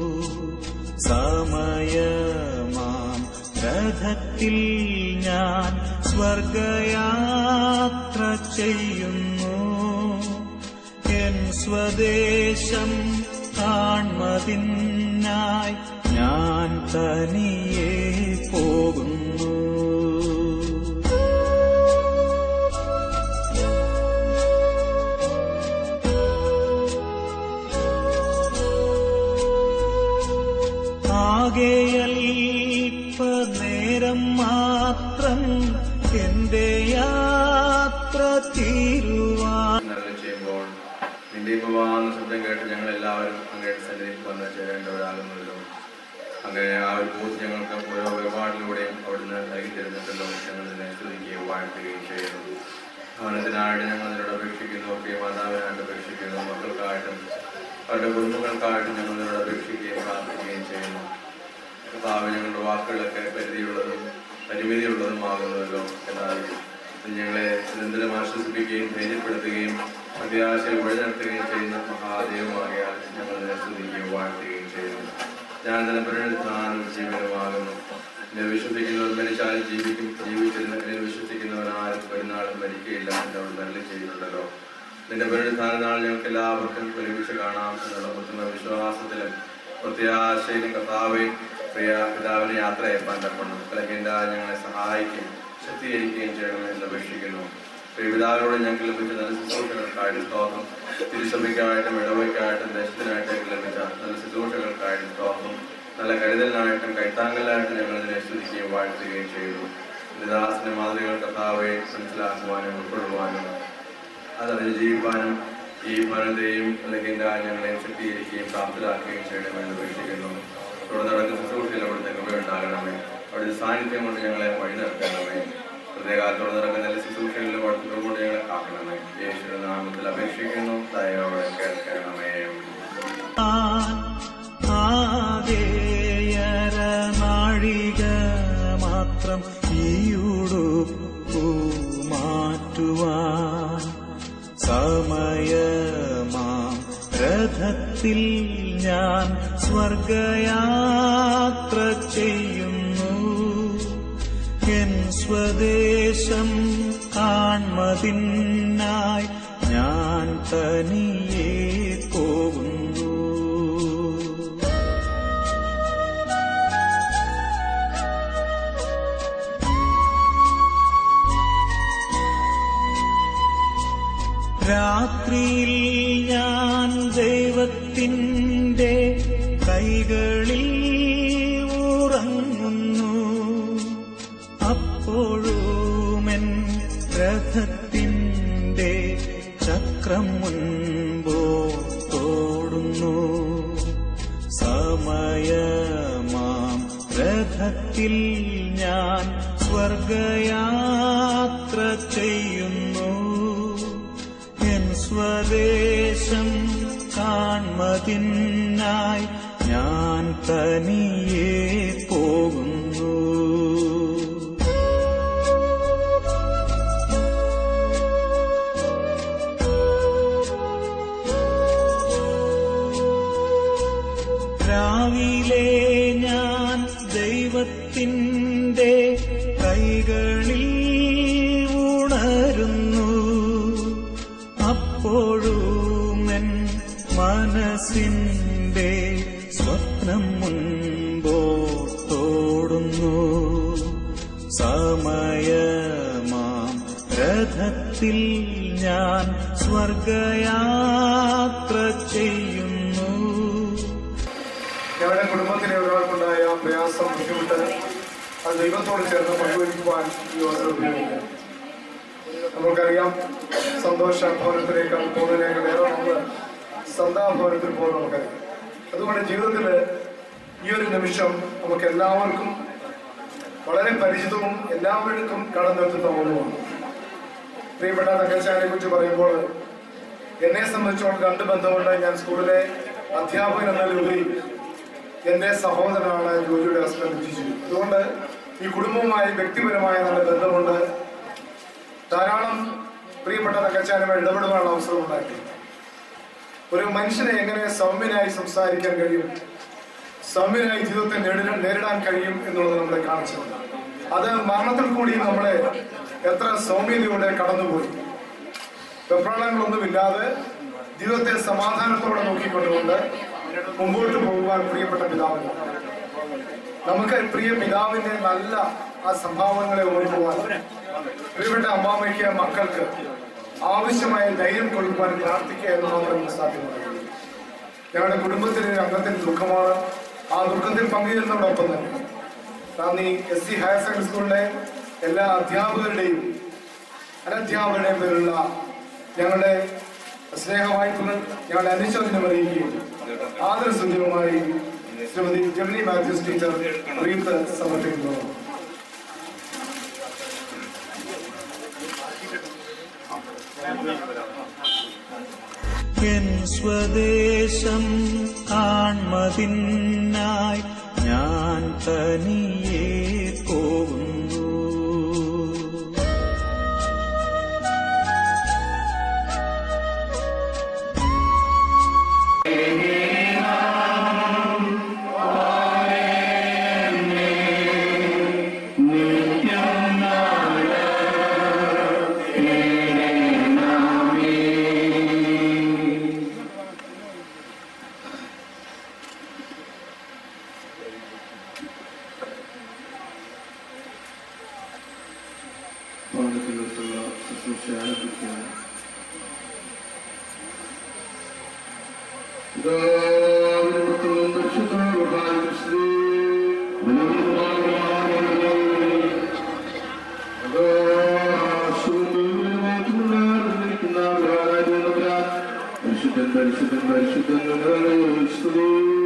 സമയമാം രഥത്തിൽ ഞാൻ സ്വർഗയാത്ര ചെയ്യുന്നു എൻ സ്വദേശം കാൺമതിനായി ഞാൻ തനിയെ പോകുന്നു ആകെയൽപ്പ നേരം മാത്രം എന്റെ യാത്ര തീരുവാൻ നരളി ചെയ്യുമ്പോൾ നിന്റെ ഉപവാന്ന ശബ്ദം കേട്ട് ഞങ്ങൾ എല്ലാവരും അങ്ങയുടെ സന്നിധിയിൽ വന്ന് ചേരേണ്ടവരാകുന്നല്ലോ അങ്ങനെ ആ ഒരു ബോധം ഞങ്ങൾക്ക് ഓരോ വേർപാടിലൂടെയും അവിടുന്ന് നൽകി തരുന്നുണ്ടല്ലോ ഞങ്ങൾ നിന്നെ സ്തുതിക്കുകയും വാഴ്ത്തുകയും ചെയ്യുന്നു ഭവനത്തിനായിട്ട് ഞങ്ങൾ നിന്നോട് അപേക്ഷിക്കുന്നു ഒക്കെ മാതാവിനായിട്ട് അപേക്ഷിക്കുന്നു മക്കൾക്കായിട്ടും അവരുടെ കുടുംബങ്ങൾക്കായിട്ടും ഞങ്ങൾ നിന്നോട് അപേക്ഷിക്കുകയും പ്രാർത്ഥിക്കുകയും ചെയ്യുന്നു കർത്താവ് ഞങ്ങളുടെ വാക്കുകളൊക്കെ പരിധിയുള്ളതും പരിമിതിയുള്ളതുമാകുന്നുവല്ലോ എന്നാൽ ഇത് ഞങ്ങളെ നിരന്തരം ആശ്വസിപ്പിക്കുകയും ധൈര്യപ്പെടുത്തുകയും പ്രത്യാശയിൽ വഴിനടത്തുകയും ചെയ്യുന്ന മഹാദേവമാകിയാൽ ഞങ്ങൾ നിന്നെ സ്തുതിക്കുകയും വാഴ്ത്തുകയും ചെയ്യുന്നു ഞാൻ തന്നെ പുനരുദ്ധാനം ജീവനുമാകുന്നു എന്നെ വിശ്വസിക്കുന്നവർ മരിച്ചാലും ജീവിക്കും ജീവിച്ചിരുന്ന എന്നെ വിശ്വസിക്കുന്നവർ ആരും ഒരു നാളും മരിക്കുകയില്ല എന്നോട് നല്ല ചെയ്യുന്നുണ്ടല്ലോ നിന്റെ പുനരുദ്ധാന നാൾ ഞങ്ങൾക്ക് എല്ലാവർക്കും ഒരുമിച്ച് കാണാം എന്നുള്ള ഉത്തമ വിശ്വാസത്തിലും പ്രത്യാശയിലും കർത്താവെ പ്രിയ പിതാവിനെ യാത്ര അയപ്പാൻ തക്കണം അല്ലെങ്കിൽ ഞങ്ങളെ സഹായിക്കുകയും ശക്തീകരിക്കുകയും ചെയ്യണമെന്ന് അപേക്ഷിക്കുന്നു പ്രിയ പിതാവിനോട് ഞങ്ങൾക്ക് ലഭിച്ച നല്ല ശുശ്രൂഷകൾക്കായിട്ട് സ്തോത്രം തിരുസഭയ്ക്കായിട്ടും ഇടവയ്ക്കായിട്ടും ദേശത്തിനായിട്ടും ലഭിച്ച നല്ല ശുശ്രൂഷകൾക്കായിട്ടും സ്തോത്രം നല്ല കരുതലിനായിട്ടും കൈത്താങ്ങലായിട്ടും ഞങ്ങൾ ഇതിനെ സ്തുതിക്കുകയും വാഴ്ത്തുകയും ചെയ്തു ദാസിന്റെ മാതൃകൾ കർത്താവെ മനസ്സിലാക്കുവാനും ഉൾക്കൊള്ളുവാനും അതറിഞ്ഞ് ജീവിക്കാനും ഈ ഭരണത്തെയും അല്ലെങ്കിൽ ഞങ്ങളെയും ശക്തീകരിക്കുകയും പ്രാപ്തരാക്കുകയും ചെയ്യണമെന്ന് അപേക്ഷിക്കുന്നു തുടർന്ന് നടക്കുന്ന ശുശ്രൂഷയിൽ അവിടുത്തെ കൃപയുണ്ടാകണമേ അവിടുത്തെ സാന്നിധ്യം കൊണ്ട് ഞങ്ങളെ വഴി നടത്തണമേ ഹൃദയകാലത്തോടെ നടക്കുന്ന എല്ലാ ശുശ്രൂഷകളിലും അവിടുത്തെ കൊണ്ട് ഞങ്ങളെ കാക്കണമേ യേശുവിന്റെ നാമത്തിൽ അപേക്ഷിക്കുന്നു ദയോടെ കേൾക്കണമേ ആകേയര നാഴിക മാത്രം ഈയുടുപ്പു മാറ്റുവാൻ സമയമാം രഥത്തിൽ ഞാൻ സ്വർഗയാത്ര ചെയ്യുന്നു എൻ സ്വദേശം കാൺമതിനായി ഞാൻ തനിയെ പോകുന്നു രാത്രിയിൽ ഞാൻ ദൈവത്തിൻ്റെ കൈകളിൽ ഉറങ്ങുന്നു അപ്പോഴുമെൻ രഥത്തിൻ്റെ ചക്രം മുൻപോട്ടോടുന്നു സമയമാം രഥത്തിൽ ഞാൻ സ്വർഗയാത്ര ചെയ്യുന്നു എൻ സ്വദേശം കാൺമതിനായി ഞാൻ തനിയെ പോകുന്നു രാവിലെ ഞാൻ ദൈവത്തിൻ്റെ കൈകളിൽ ഉണരുന്നു അപ്പോഴുമെൻ മനസ്സിൻ്റെ സ്വപ്നം മുൻപോട്ടോടുന്നു സമയമാം രഥത്തിൽ ഞാൻ സ്വർഗയാത്ര ചെയ്യുന്നു ഞങ്ങളുടെ കുടുംബത്തിലെ ഒരാൾക്കുണ്ടായ പ്രയാസം ബുദ്ധിമുട്ട് അത് ദൈവത്തോട് ചേർന്ന് പങ്കുവയ്ക്കുവാൻ ഈ അവസരം ഉപയോഗിക്കാം നമുക്കറിയാം സന്തോഷ ഭവനത്തിനേക്കാൾ പോകുന്നതിനേക്കാൾ ഏറെ നമ്മൾ സന്താഭവനത്തിൽ പോകുന്ന നമുക്കറിയാം അതുകൊണ്ട് ജീവിതത്തിൽ ഈ ഒരു നിമിഷം നമുക്ക് എല്ലാവർക്കും വളരെ പരിചിതവും എല്ലാവർക്കും കടന്നെത്തുന്ന ഒന്നുമാണ് പ്രിയപ്പെട്ട തങ്കച്ചാനെ കുറിച്ച് പറയുമ്പോൾ എന്നെ സംബന്ധിച്ചോളം രണ്ട് ബന്ധമുണ്ട് ഞാൻ സ്കൂളിലെ അധ്യാപകൻ എന്നതിലുപരി എന്റെ സഹോദരനാണ് ജോലിയുടെ ഹസ്ബൻഡ് ജിജു അതുകൊണ്ട് ഈ കുടുംബവുമായി വ്യക്തിപരമായ നല്ല ബന്ധമുണ്ട് ധാരാളം പ്രിയപ്പെട്ട തങ്കച്ചാനുമായി ഇടപെടുവാനുള്ള അവസരം ഉണ്ടായിട്ടുണ്ട് ഒരു മനുഷ്യനെ എങ്ങനെ സൗമ്യനായി സംസാരിക്കാൻ കഴിയും സൗമ്യനായി ജീവിതത്തെ നേരിടാൻ നേരിടാൻ കഴിയും എന്നുള്ളത് നമ്മളെ കാണിച്ചിട്ടുണ്ട് അത് മരണത്തിൽ കൂടി നമ്മളെ എത്ര സൗമ്യതയോടെ കടന്നുപോയി വെപ്രാളങ്ങളൊന്നുമില്ലാതെ ജീവിതത്തെ സമാധാനത്തോടെ നോക്കിക്കൊണ്ടുകൊണ്ട് മുമ്പോട്ട് പോകുവാൻ പ്രിയപ്പെട്ട പിതാവിന് നമുക്ക് പ്രിയ പിതാവിന്റെ നല്ല ആ സംഭാവനകളെ ഓർക്കുവാൻ പ്രിയപ്പെട്ട അമ്മാമയ്ക്ക് മക്കൾക്ക് ആവശ്യമായ ധൈര്യം കൊടുക്കുവാൻ പ്രാർത്ഥിക്കുക എന്ന് മാത്രം സാധ്യമാണ് ഞങ്ങളുടെ കുടുംബത്തിലെ ഒരു അംഗത്തിന്റെ ദുഃഖമാണ് ആ ദുഃഖത്തിൽ പങ്കുചേരുന്നതോടൊപ്പം തന്നെ നന്ദി എസ് സി ഹയർ സെക്കൻഡറി സ്കൂളിലെ എല്ലാ അധ്യാപകരുടെയും അനധ്യാപകരുടെയും പേരുള്ള ഞങ്ങളുടെ സ്നേഹവായ്പകൾ ഞങ്ങളുടെ അനുശോചനം അറിയിക്കുകയും ആദരസുന്ദരവുമായി ശ്രീമതി ജെമിനി മാത്യൂസ് ടീച്ചർ റീത്ത് സമർപ്പിക്കുന്നു എൻ സ്വദേശം കാൺമതിനായി ഞാൻ തനിയെ പോകുന്നു ഭവനത്തിലുള്ള ശുശ്രൂഷ ആരംഭിക്കുകയാണ് പിതാവിനും പുത്രനും പരിശുദ്ധാത്മാവിനും സ്തുതി. പരിശുദ്ധൻ പരിശുദ്ധൻ പരിശുദ്ധൻ സ്തുതി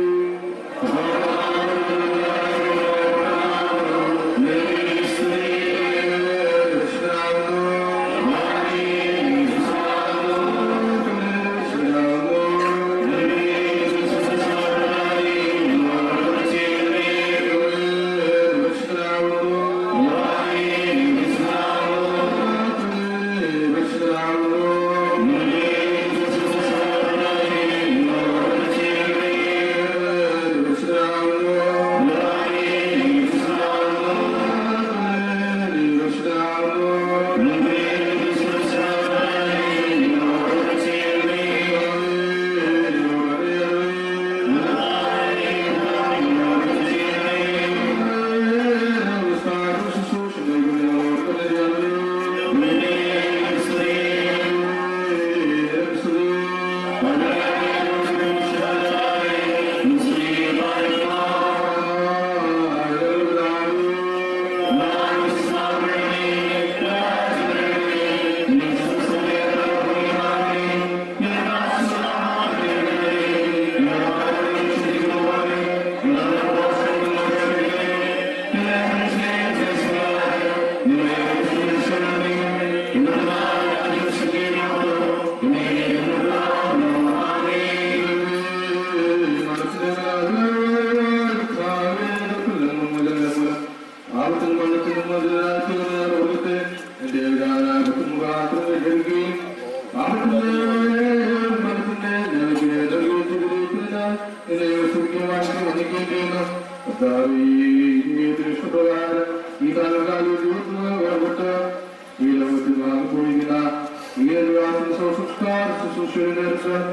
ഈ കാലകാലം വേർപെട്ട് ഈ ലോകത്തിൽ വാങ്ങിപ്പോയിരിക്കുന്ന ഈ അനുവാദ സംസ്കാര ശുശ്രൂഷയുടെ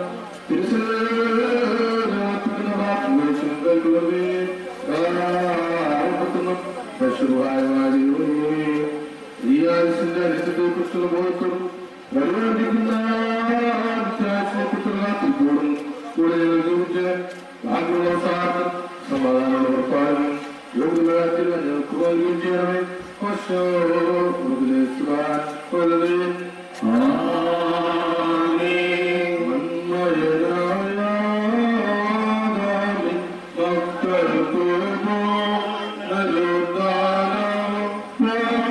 ഈ ആയുസിന്റെ അരിശത്തെ കുറിച്ചുള്ള ബോധത്തോടും പരിപാലിക്കുന്ന കുറിച്ചുള്ള കാത്തിരിപ്പോടും കൂടെ ഞങ്ങൾ ജീവിച്ച് ആഗ്രഹ അവസാനം സമാധാനം ഉറപ്പാനും യോഗ്യത്തിൽ ഞങ്ങൾക്ക് നൽകുകയും ചെയ്യണമേ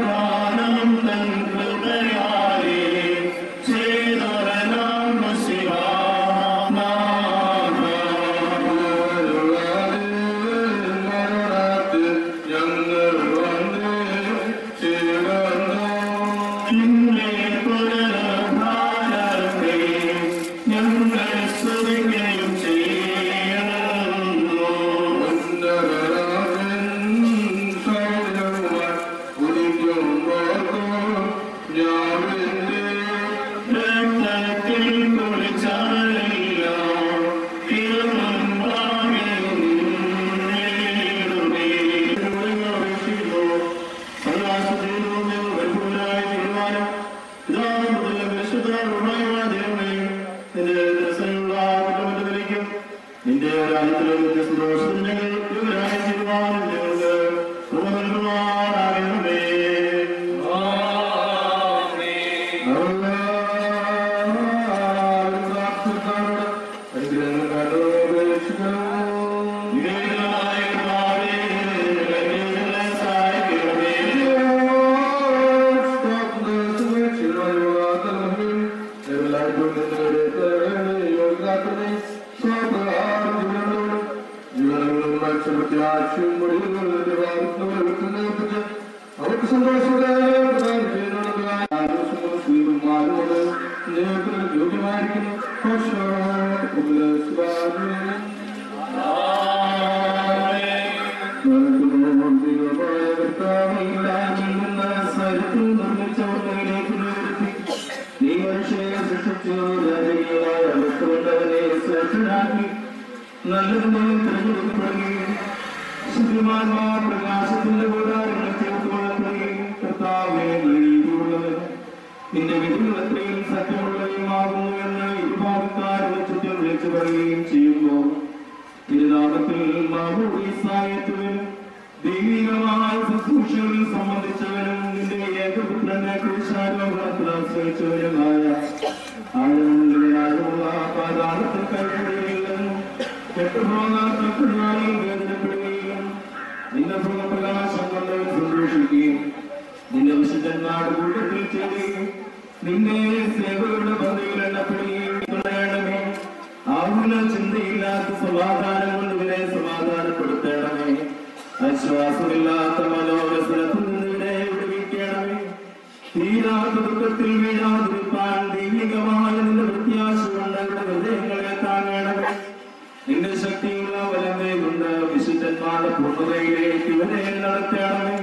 ചേതോരനാം അവർക്ക് സന്തോഷത്തോടെ പ്രദാനം ചെയ്യുന്നതിനായി ശ്രീമാനോട് യോഗ്യമായിരിക്കുന്നു നീ മനുഷ്യനെ സൃഷ്ടിച്ചു രാജകീയമായ അവസ്ഥകൊണ്ടവനെ ശ്രേഷ്ഠനാക്കി നല്ലതിനെ തിരഞ്ഞെടുക്കപ്പെടുകയും ശുദ്ധിമാന്മാർ പ്രകാശത്തിന്റെ കൂടാരങ്ങളെ ചേർത്ത് വളർത്തുകയും കർത്താവെ നീതിയുള്ളവൻ നിന്റെ വിധികൾ എത്രയും സത്യമുള്ളവയുമാകുന്നു എന്ന് ഇരുഭാഗക്കാരുടെ ചുറ്റും വിളിച്ചു പറയുകയും ചെയ്യുമ്പോൾ തിരുനാമത്തിൽ മാമൂസായത്തുവനും ദൈവികമായ ശുശ്രൂഷകളിൽ സംബന്ധിച്ചവനും നിന്റെ ഏകപുത്രനെ കുറിച്ചാരോഹണത്തിൽ ആശ്രയിച്ചവനുമായ ആഴമുള്ള ആഴമുള്ള പാതാളത്തിൽ കൈപ്പെടുകയില്ലെന്നും കെട്ടുപോകാത്ത കുഞ്ഞാളിൽ വേദനപ്പെടുകയും നിന്റെ സുഖപ്രകാശം കൊണ്ടവൻ സന്തോഷിക്കുകയും നിന്റെ വിശുദ്ധന്മാരുടെ കൂട്ടത്തിൽ ചേരുകയും നിന്നെ സേവകളുടെ പന്തിയിൽ എണ്ണപ്പെടുകയും തുടരണമേ ആകുല ചിന്തയില്ലാത്ത സമാധാനം കൊണ്ട് ഇവരെ സമാധാനപ്പെടുത്തണമേ ആശ്വാസമില്ലാത്ത മനോരസനത്തിൽ നിന്ന് ഇവരെ വിടുവിക്കണമേ തീരാത്ത ദുഃഖത്തിൽ വീഴാതിരിപ്പാൻ ദൈവികമായ നിന്റെ പ്രത്യാശ കൊണ്ട് അവരുടെ ഹൃദയങ്ങളെ താങ്ങണമേ നിന്റെ ശക്തിയുള്ള വലമേ കൊണ്ട് വിശുദ്ധന്മാരുടെ പൂർണ്ണതയിലേക്ക് ഇവരെ നടത്തണമേ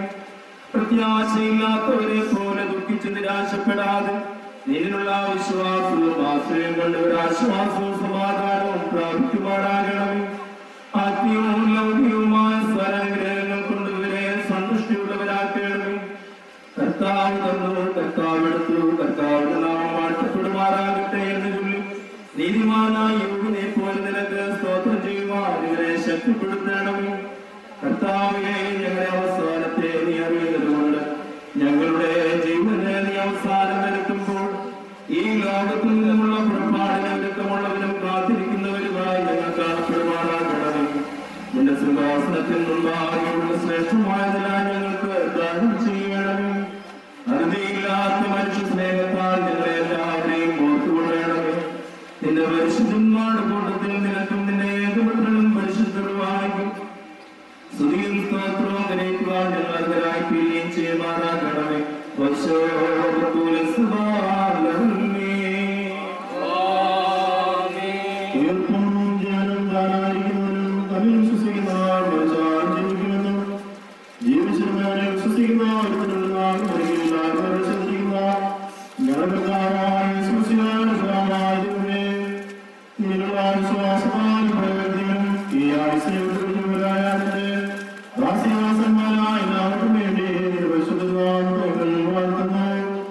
പ്രത്യാശയില്ലാത്തവരെ പോലെ ദുഃഖിച്ച് നിരാശപ്പെടാതെ നിന്നിലുള്ള വിശ്വാസവും ആശ്രയം കൊണ്ട് ഒരു ആശ്വാസവും സമാധാനവും പ്രാപിക്കുമാറാകണമേ ആത്മീയവും ലൗകികവുമായ സ്വരഗ്രഹങ്ങൾ കൊണ്ട് ഇവരെ സന്തുഷ്ടിയുള്ളവരാക്കണമേ കർത്താവ് തന്നു കർത്താവ് എടുത്തു കർത്താവിന്റെ നാമം വാഴ്ത്തപ്പെടുമാറാകട്ടെ എന്ന് ചൊല്ലി നീതിമാനായ യോഗിനെ പോലെ നിനക്ക് സ്തോത്രം ചെയ്യുവാൻ ഇവരെ ശക്തിപ്പെടുത്തണമേ കർത്താവിനെ ഞങ്ങളുടെ അവസാനത്തെ നീ അറിയുന്നതുകൊണ്ട് ഞങ്ങളുടെ ജീവനെ നീ അവസാനം വരുത്തുമ്പോൾ ഈ ലോകത്തിൽ നിന്നുമുള്ള പുറപ്പാടിന് ഒരുക്കമുള്ളവരും കാത്തിരിക്കുന്നവരുമായി ഞങ്ങൾ കാണപ്പെടുമാറാകണമേ നിന്റെ സിംഹാസനത്തിൽ മുമ്പാകെയുള്ള ശ്രേഷ്ഠമായതിനാൽ ഞങ്ങൾക്ക് ദാനം ചെയ്യണമേ അറുതിയില്ലാത്ത മനുഷ്യ സ്നേഹത്താൽ ഞങ്ങളെ എല്ലാവരെയും ഓർത്തുകൊള്ളണമേ നിന്റെ പരിശുദ്ധന്മാരുടെ കൂട്ടത്തിൽ നിനക്കും നിന്റെ ഏകപുത്രനും പരിശുദ്ധരുമായിരിക്കും സ്തുതിയും സ്തോത്രവും ഗ്രഹിക്കുവാൻ ഞങ്ങൾ അർഹരായി തീരുകയും ചെയ്യുമാറാകണമേ ഉയർപ്പും ജ്ഞാനം താനായിരിക്കുന്നവനും തമ്മിൽ വിശ്വസിക്കുന്നവർ മരിച്ചാലും ജീവിക്കുമെന്നും ജീവിച്ചിരുന്നവരെ വിശ്വസിക്കുന്ന ഒരുവനുള്ള മരിക്കില്ലാത്തവരെ ശ്രദ്ധിക്കുന്ന ഞങ്ങളുടെ വിശ്വസിക്കാനുസമായതുമേ നിങ്ങളുടെ വിശ്വാസമായ പ്രവൃത്തിയും ഈ ആവശ്യപ്പെട്ടുള്ളവരായ ദാസിവാസന്മാരായ എല്ലാവർക്കും വേണ്ടി പരിശുദ്ധങ്ങൾ വളർത്തുന്നു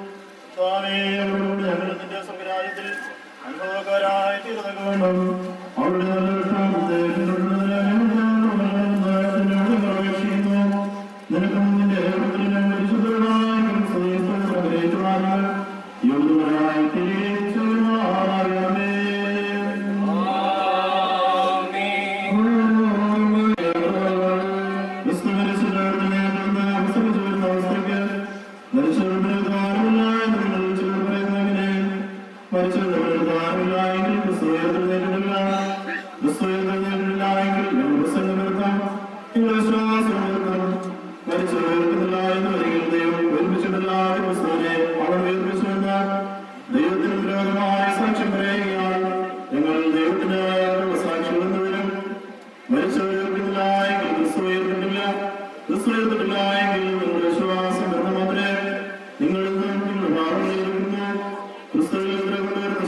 ഞങ്ങളുടെ സംഗ്രാഹത്തിൽ അനുഭവക്കാരായി തീർന്നുകൊണ്ടും അവരുടെ നല്ല വിശ്വാസത്തെ പിന്തുടരുന്നതിന് നിനക്കും നിന്റെ ഏകത്തിനും പരിശുദ്ധരായും സ്വയംപ്രകടിച്ചുവാനും യോഗ്യരായി തിരിച്ചുമാറാകണമേ ദൈവത്തിന് വിരോധമായ സാക്ഷ്യം പറയുകയാണ് ഞങ്ങൾ ദൈവത്തിന് സാക്ഷ്യം എന്നവരും മരിച്ചവരുയർത്തില്ലായെങ്കിൽ ക്രിസ്തു ഉയർത്തിട്ടില്ല ക്രിസ്തു ഉയർത്തിട്ടില്ലായെങ്കിൽ നിങ്ങളുടെ വിശ്വാസം എന്ന് മാത്രമേ നിങ്ങളിൽ നിന്നും നിങ്ങളുടെ ഭാവം ഉയർത്തുന്നു ക്രിസ്തുവിൽ കൊണ്ടുവരുന്ന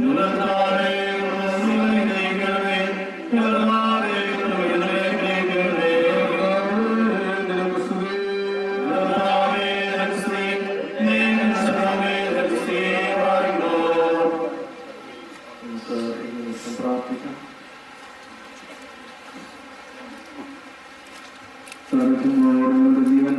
നമുക്ക് ഈ നിമിഷം പ്രാർത്ഥിക്കാം സർവ്വത്തിനോടുള്ള ജീവൻ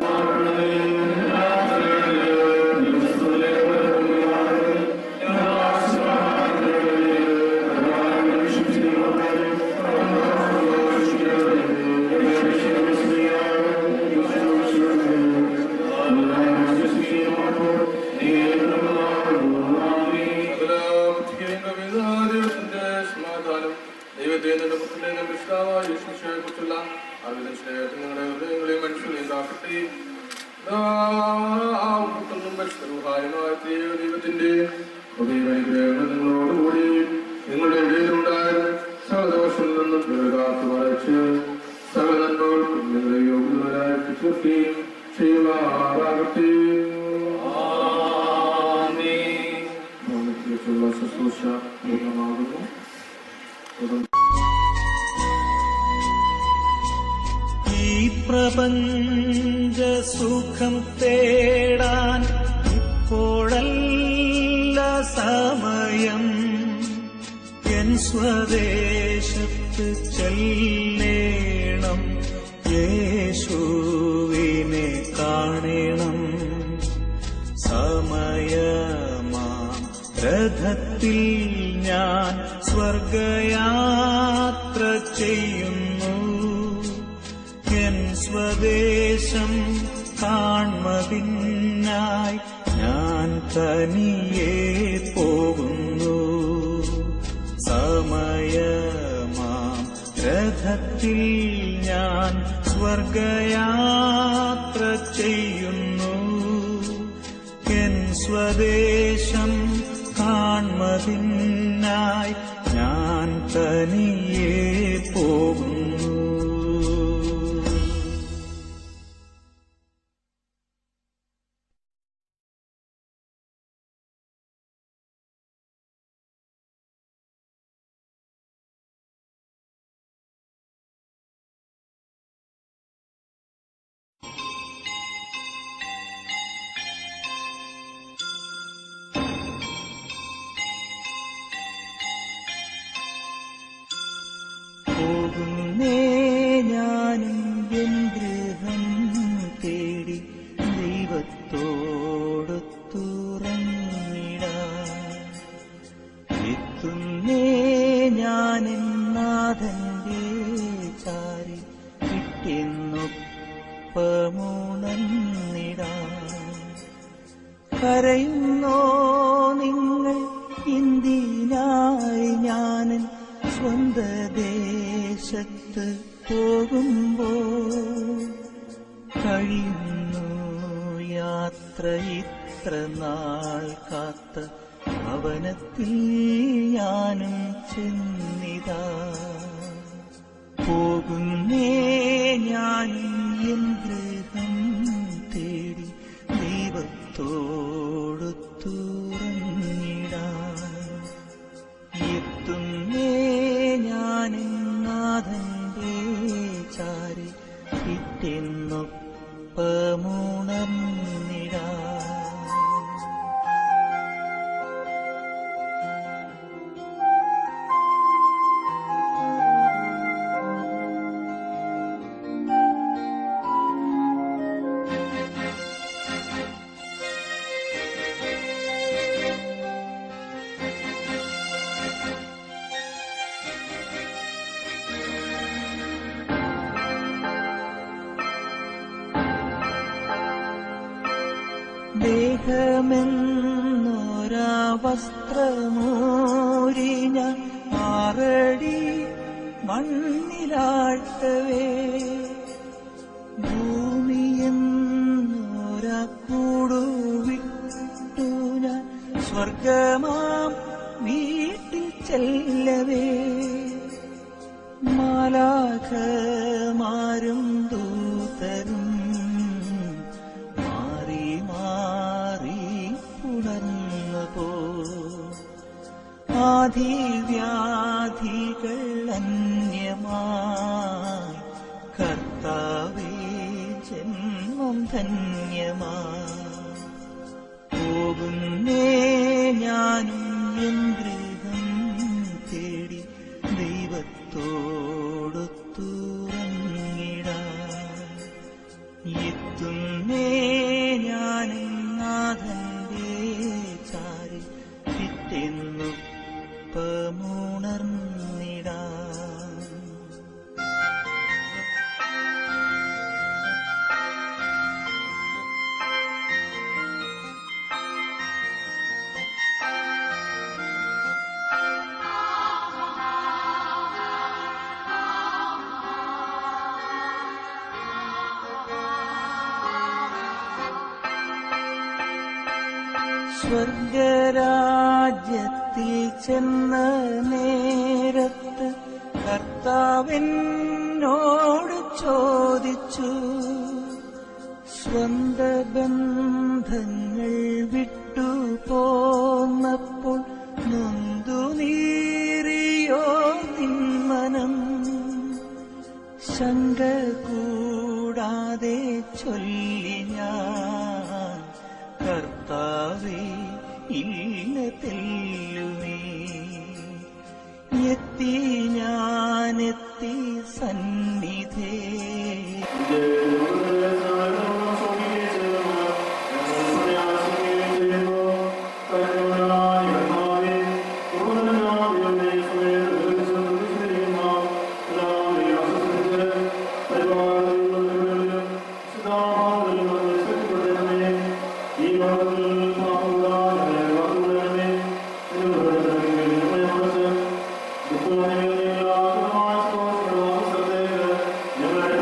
ദൈവത്തെ നിന്റെ പുത്രനെ നിന്റെ ഇഷ്ടാവായ യേശുവിനെ കുറിച്ചുള്ള അറിവിന്റെ സ്നേഹത്തിൽ നിങ്ങളുടെ ഹൃദയങ്ങളെയും മനുഷ്യരെയും കാക്കട്ടെ പുത്രനും പരിശുദ്ധമായ ദൈവത്തിന്റെ ഹൃദയനുഗ്രഹങ്ങൾ നിങ്ങളോടുകൂടി നിങ്ങളുടെ ഇടയിലുണ്ടായിരുന്ന സകലദോഷങ്ങളിൽ നിന്നും കാത്തു മറച്ച് സകല നന്മകൾക്കും നിങ്ങളെ യോഗ്യതരായി തീർക്കുകയും ചെയ്യുമാറാകട്ടെ ഭൂമിക്കുള്ള ശുശ്രൂഷ പൂർണ്ണമാകുന്നു ഈ പ്രപഞ്ച സുഖം തേടാൻ ഇപ്പോഴല്ല സമയം എൻ സ്വദേശത്ത് ചെല്ലേണം യേശുവിനെ കാണണം സമയമാം രഥത്തിൽ ഞാൻ സ്വർഗയാത്ര ചെയ്യുന്നു എൻ സ്വദേശം കാൺമതിനായി ഞാൻ തനിയെ പോകുന്നു സമയമാം രഥത്തിൽ ഞാൻ സ്വർഗയാത്ര ചെയ്യുന്നു എൻ സ്വദേശം കാൺമതിനായി ഞാൻ തനിയെ പോകുന്നു പോകുന്നേ ഞാനും എൻ ഗൃഹം തേടി ദൈവത്തോട് തുറന്നിടാം എത്തുന്നേ ഞാനെൻ നാഥന്റെ ചാരി കിട്ടിയെന്നൊപ്പമുണർന്നിടാം കരയുന്നോ നിങ്ങൾ ഇന്ത്യനായി ഞാനൻ സ്വന്ത ദേശത്ത് പോകുമ്പോ കഴിയുന്നു യാത്ര ഇത്ര നാൾ കാത്ത ഭവനത്തിൽ ഞാനും ചെന്നിതാ പോകുന്നേ ഞാനും എൻ ഗൃഹം തേടി ദൈവത്തോട് തുറന്നിടാം എത്തുന്നേ ഞാനും നാഥന്റെ ചാരി കിട്ടെന്നൊപ്പമുണർന്നിടാം ദേഹമെന്നൊരാ വസ്ത്രമൂരി ഞാൻ ആറടി മണ്ണിലാഴ്ത്തവേ ഭൂമിയെന്നൊരാ കൂടുവിട്ടു ഞാൻ സ്വർഗമാം വീട്ടിൽ ചെല്ലവേ മാലാഖമാരും ദൂതരും മാറി മാറി ഉണർന്നു പോ ആധി വ്യാധികൾ അന്യമായി കർത്താവേ ജന്മം ധന്യമായി പോകുന്നേ ഞാനും എൻ ഗൃഹം തേടി ദൈവത്തോടൊത്തുറങ്ങിടാൻ എത്തുന്നേ ഞാനും നാഥന്റെ ചാരി പിറ്റെന്നുപ്പമുണർന്നിടാൻ സ്വർഗരാജ്യത്തിൽ ചെന്ന നേരത്ത് കർത്താവിനോട് ചോദിച്ചു സ്വന്ത ബന്ധങ്ങൾ വിട്ടു പോന്നപ്പോൾ നൊന്തു നീറിയോ നിന്മനം ശങ്ക കൂടാതെ ചൊല്ലി ഞാൻ കർത്താവേ ഇല്ല തെല്ലുമേ എത്തി ഞാനെത്തി സന്നിധേ ഞങ്ങളുടെ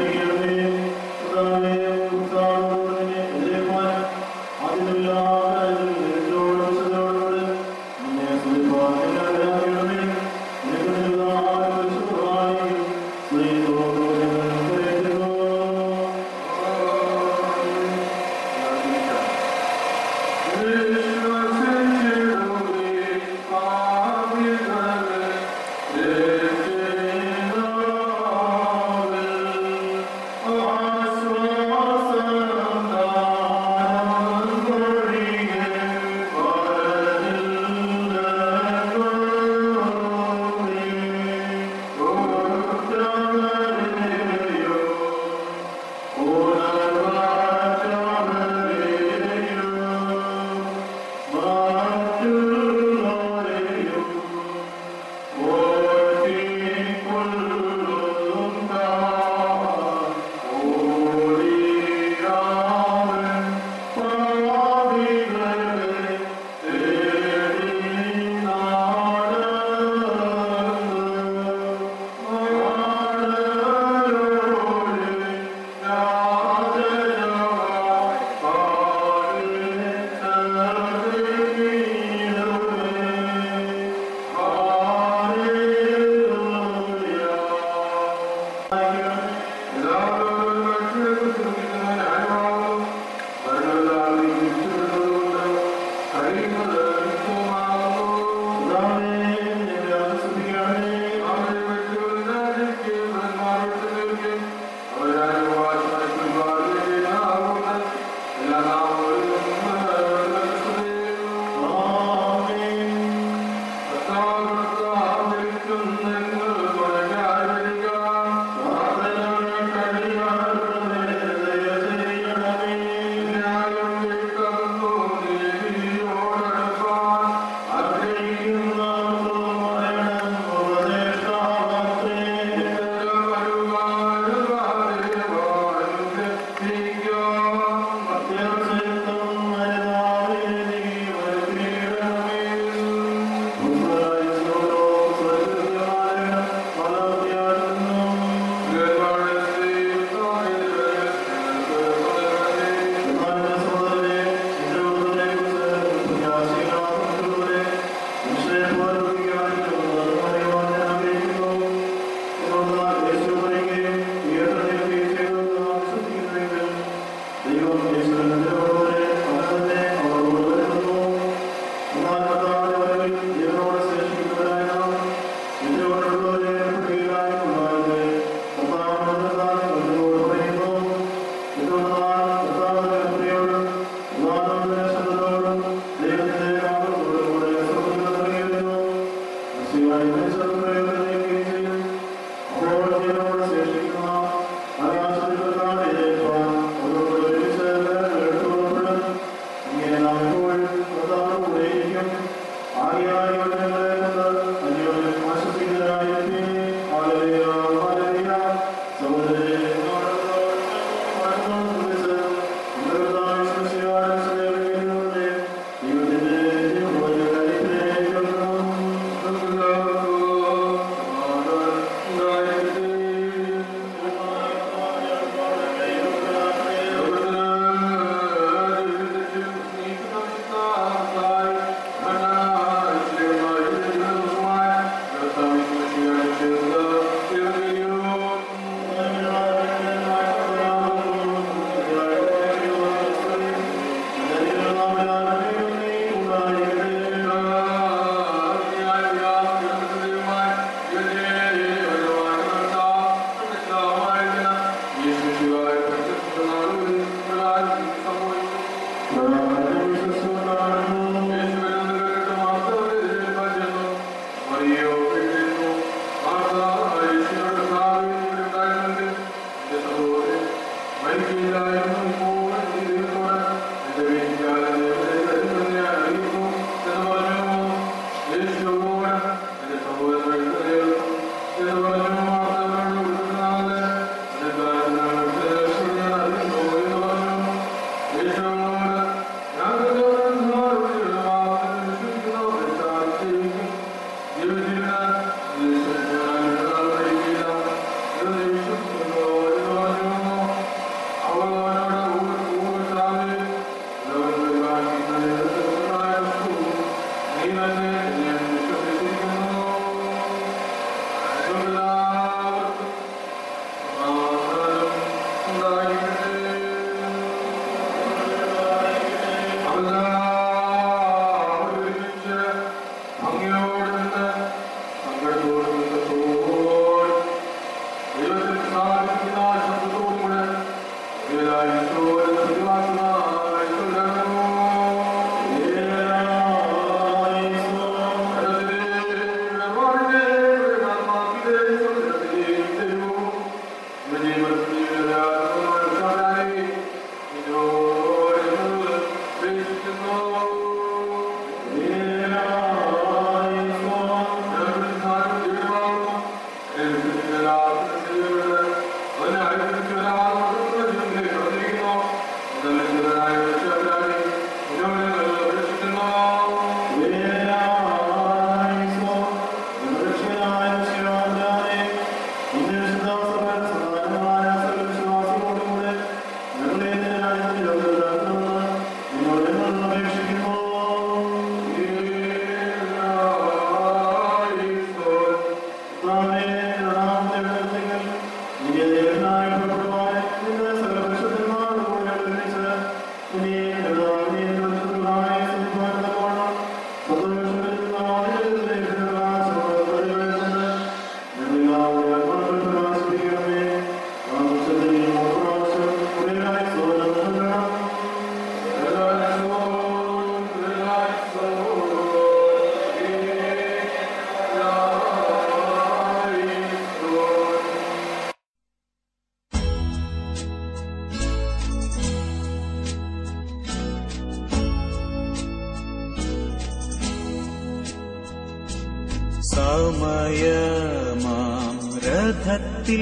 സമയമാം രഥത്തിൽ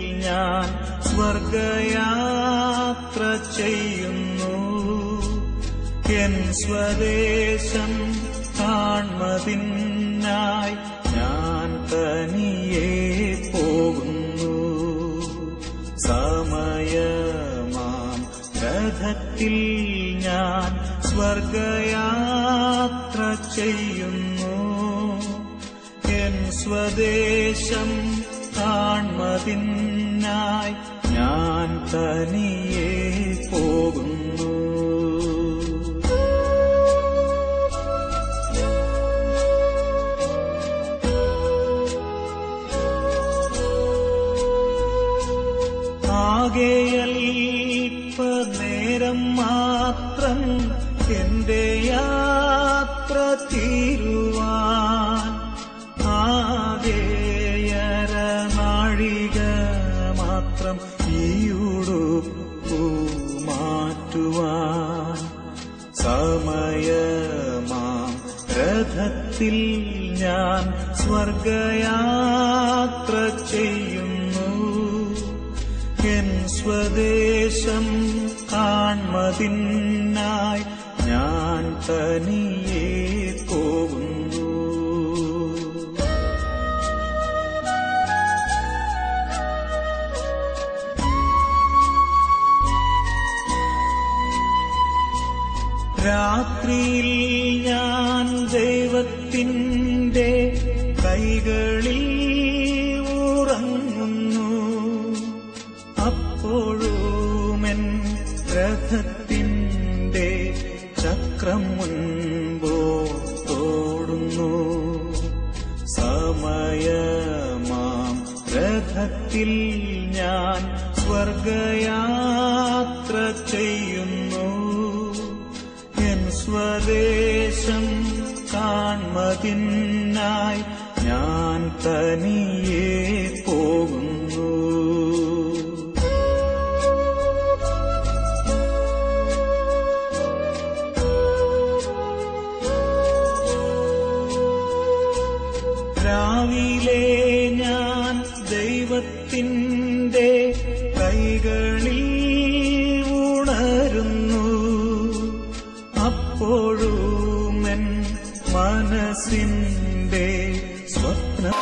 ഞാൻ സ്വർഗയാത്ര ചെയ്യുന്നു എൻ സ്വദേശം കാൺമതിനായി ഞാൻ തനിയെ പോകുന്നു സമയമാം രഥത്തിൽ ഞാൻ സ്വർഗയാത്ര ചെയ്യുന്നു എൻ സ്വദേശം കാൺമതിനായി ഞാൻ തനിയെ പോകുന്നു ആകെയൽപ്പ നേരം മാത്രം എന്റെ യാത്ര തീരുവാൻ വേഗത്തിൽ ഞാൻ സ്വർഗയാത്ര ചെയ്യുന്നു എൻ സ്വദേശം കാൺമതിനായി ഞാൻ തനിയെ പോകുന്നു രാത്രിയിൽ ഞാൻ ദൈവത്തിൻ്റെ കൈകളിൽ ഉറങ്ങുന്നു അപ്പോഴുമെൻ രഥത്തിൻ്റെ ചക്രം മുൻപോട്ടോടുന്നു സമയമാം രഥത്തിൽ ഞാൻ സ്വർഗയാത്ര ചെയ്യുന്നു എൻ സ്വദേശം കാൺമതിനായി ഞാൻ തനിയെ പോകുന്നു രാവിലെ ഞാൻ ദൈവത്തിൻ്റെ കൈകളിൽ ഉണരുന്നു അപ്പോഴുമെൻ മനസ്സിൻ്റെ സ്വപ്നം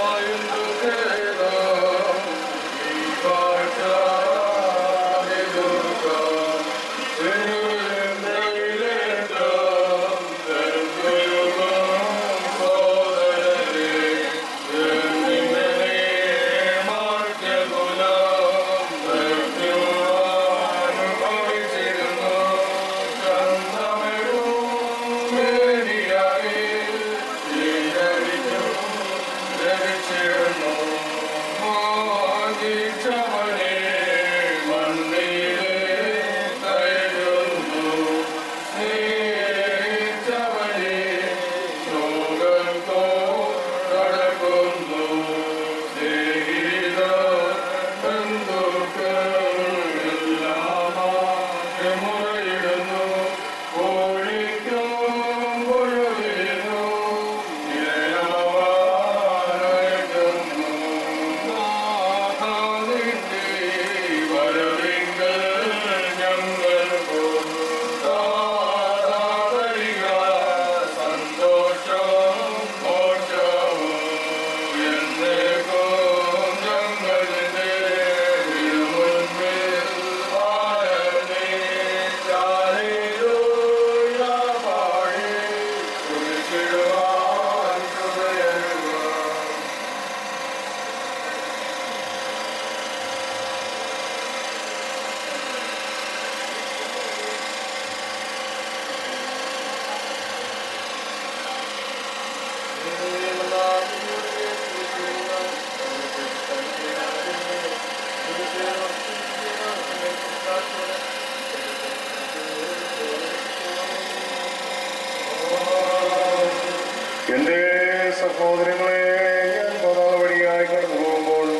എന്റെ സഹോദരങ്ങളെ ഞാൻ പതാക വഴിയായി കടന്നു പോകുമ്പോൾ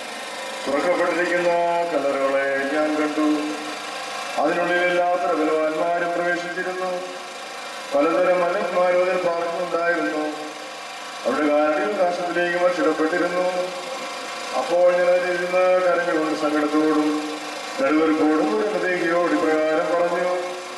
തുറക്കപ്പെട്ടിരിക്കുന്ന കലറുകളെ ഞാൻ കണ്ടു അതിനുള്ളിൽ എല്ലാത്തര ബലവാന്മാരും പ്രവേശിച്ചിരുന്നു പലതരം മലന്മാരും അതിൽ പാർക്കുന്നുണ്ടായിരുന്നു അവിടെ കാരണിൽ നാശത്തിലേക്ക് വർഷിടപ്പെട്ടിരുന്നു അപ്പോൾ ഞാൻ അതിലിരുന്ന് കരഞ്ഞുകൊണ്ട് സങ്കടത്തോടും നെടുവെറുപ്പോടും ഒരു ഹൃദയയോട് ഇപ്രകാരം പറഞ്ഞു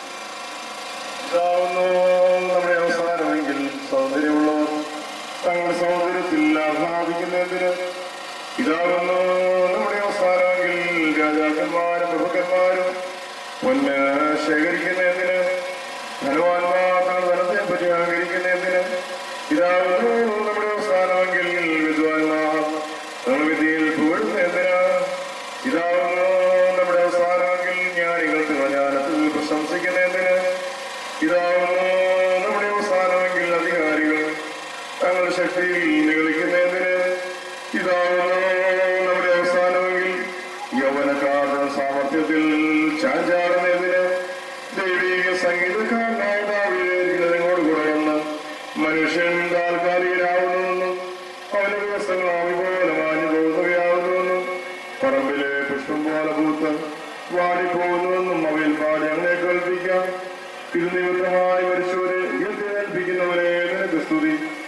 ഇതാവുന്നു നമ്മുടെ അവസാനമെങ്കിൽ സൗന്ദര്യമുള്ളവർ തങ്ങളുടെ സൗന്ദര്യത്തിൽ ആഹ്ലാദിക്കുന്നതിന് ഇതാവുന്നു നമ്മുടെ അവസാനമെങ്കിൽ രാജാക്കന്മാരും പ്രഭുക്കന്മാരും പൊന്ന് ശേഖരിക്കുന്നതിന് ധനവാന്മാർ തങ്ങളുടെ ധനത്തെ പറ്റി അഹങ്കരിക്കുന്നതിന് ഇതാവുന്നു നമ്മുടെ അവസാനമെങ്കിൽ വിദ്വാൻമാർ തങ്ങളുടെ വിദ്യയിൽ പുകഴുന്നതിന് ഇതാവുന്നു നമ്മുടെ അവസാനമെങ്കിൽ ജ്ഞാനികൾ തങ്ങളുടെ ജ്ഞാനത്തിൽ പ്രശംസിക്കുന്നതിന് ഇതാവുന്നു നമ്മുടെ അവസാനമെങ്കിൽ അധികാരികൾ തങ്ങളുടെ ശക്തിയിൽ നിഗളിക്കുന്നതിന് ഇതാവുന്നു നമ്മുടെ അവസാനമെങ്കിൽ യൗവനക്കാരുടെ സാമർഥ്യത്തിൽ ചാഞ്ചാടുന്നതിന് ദൈവിക സംഗീതക്കാരനായ ദാവീദിനോട് കൂടെ വന്ന് മനുഷ്യൻ താൽക്കാലികനാവുന്നുവെന്നും അവന്റെ ദിവസങ്ങൾ ആവി പോലെ മാഞ്ഞു പോകുകയാവുന്നുവെന്നും പറമ്പിലെ പുഷ്പം പോലെ പൂത്ത് വാടിപ്പോകുന്നുവെന്നും അവയിൽ പാടി അങ്ങനെ കൽപ്പിക്കാം ഇത് നിമിത്തമായി മരിച്ചവരെ ഉയർത്തി ഏൽപ്പിക്കുന്നവരെ നിനക്ക് സ്തുതി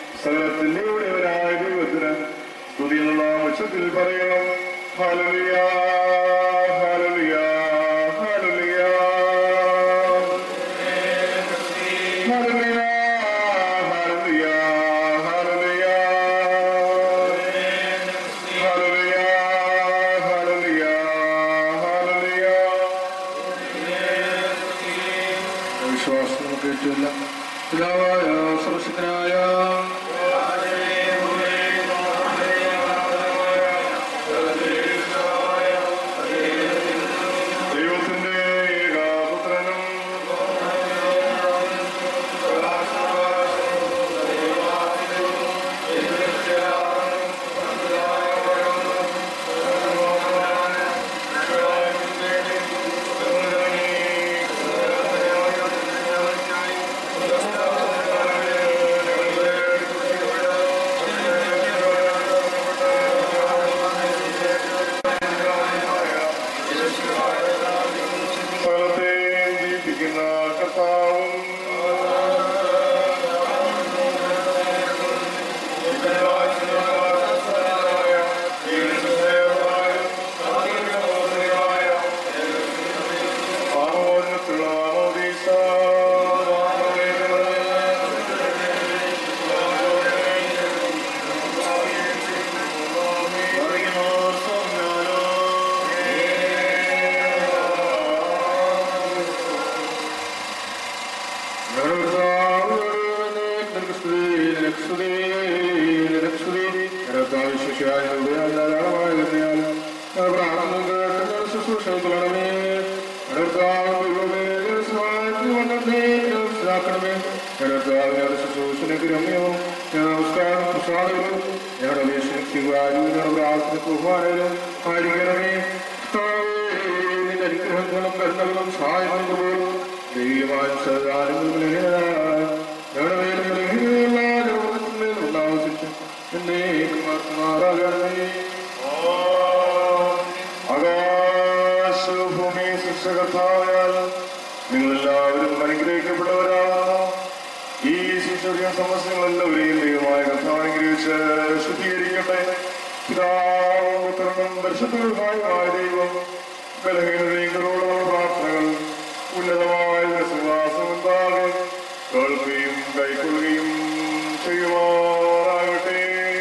സ്തുതിയുള്ള ഉച്ചത്തിൽ പറയണം hallelujah hallelujah hallelujah hallelujah hallelujah hallelujah hallelujah hallelujah hallelujah വിശ്വാസം നമുക്ക് ഏറ്റില്ല പിതാവായ സർവശക്തനായ ദൈവത്തിന്റെ ഏകാപുത്രനും സകലത്തെ ജീവിപ്പിക്കുന്ന കർത്താവും ആമോദനത്തിലുള്ള ആമോദീസ അനുഗ്രഹങ്ങളും കരുണകളും സഹായങ്ങളും പോലും ദൈവമായ സദാനങ്ങളും ഞങ്ങളുടെ മേലും ബലഹീനതയുള്ള ലോകത്തിന്മേൽ ഉണ്ടാവസിച്ചു എന്നേക്കുമാറാകണമേ ആകാശഭൂമി ശിക്ഷകർത്താവായാൽ നിങ്ങളെല്ലാവരും അനുഗ്രഹിക്കപ്പെട്ടവരാകുന്നു ഈ ശിക്ഷ സമസ്യങ്ങളെല്ലാവരെയും ദൈവമായ കർത്താവ് അനുഗ്രഹിച്ച് ശുദ്ധീകരിക്കട്ടെ പിതാവും പുത്രനും പരിശുദ്ധമായ ദൈവം ബലഹീനതയും കുറവുള്ള പ്രാർത്ഥനകൾ ഉന്നതമായ വിശ്വാസം ഉണ്ടാകെ കേൾക്കുകയും കൈക്കൊള്ളുകയും ചെയ്യുമാറാകട്ടെ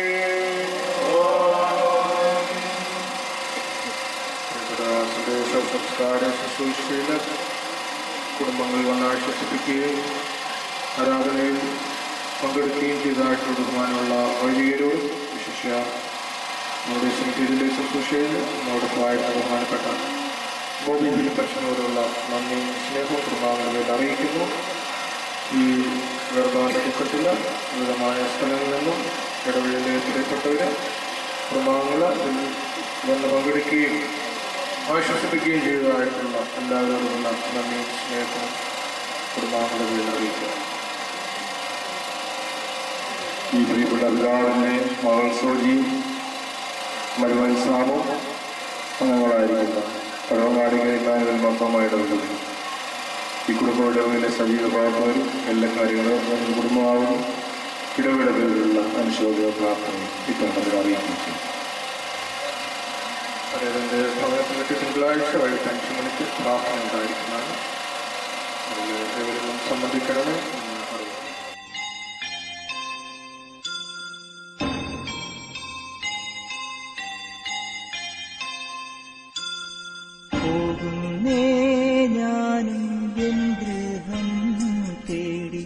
സംസ്കാര ശുശ്രൂഷയിൽ കുടുംബങ്ങൾ വന്ന് ആശ്വസിപ്പിക്കുകയും ആരാധനയിൽ പങ്കെടുക്കുകയും ചെയ്തതായിട്ടുള്ള ബഹുമാനമുള്ള വൈദികരോട് വിശിഷ്യ നമ്മുടെ സമിതിയിലെ ശുശ്രൂഷയിൽ നമ്മോടൊപ്പമായിട്ട് ബഹുമാനപ്പെട്ട ബോബി ഫിലിപ്പച്ചനോടുള്ള നന്ദി സ്നേഹവും കുടുംബാംഗങ്ങളിൽ അറിയിക്കുന്നു ഈ വേർപാട് ദുഃഖത്തിൽ വിവിധമായ സ്ഥലങ്ങളിൽ നിന്നും ഇടവഴിയിലെ പ്രിയപ്പെട്ടവർ കുടുംബാംഗങ്ങൾ ഇതിൽ വന്ന് പങ്കെടുക്കുകയും ആശ്വസിപ്പിക്കുകയും ചെയ്തതായിട്ടുള്ള എല്ലാവരോടുമുള്ള നന്ദി സ്നേഹവും കുടുംബാംഗങ്ങളിൽ അറിയിക്കുക ഈ പ്രിയപ്പെട്ട പിതാവിനെ മകൾ സോജി മരുമൻ സാമു അംഗങ്ങളായിരിക്കുന്ന പഴവങ്ങാടികളിൽ മൊത്തമായി ഇടപെടുന്നു ഈ കുടുംബ ഇടവുകളിലെ സജീവ പ്രവർത്തകരും എല്ലാ കാര്യങ്ങളും നമ്മുടെ കുടുംബമാവുന്നു ഇടപെടലുകളിലുള്ള അനുശോചന പ്രാർത്ഥനയും ഇത്തരത്തിൽ അറിയിക്കുന്നു പരേതൻ്റെ ഭവനത്തിലേക്ക് തിങ്കളാഴ്ച വൈകിട്ട് അഞ്ച് മണിക്ക് പ്രാർത്ഥന ഉണ്ടായിരിക്കുന്നതാണ് അതിൽ ഏവരും സംബന്ധിക്കണമേ എന്ന് അറിയിക്കുന്നു പോകുന്നേ ഞാനും എൻ ഗൃഹം തേടി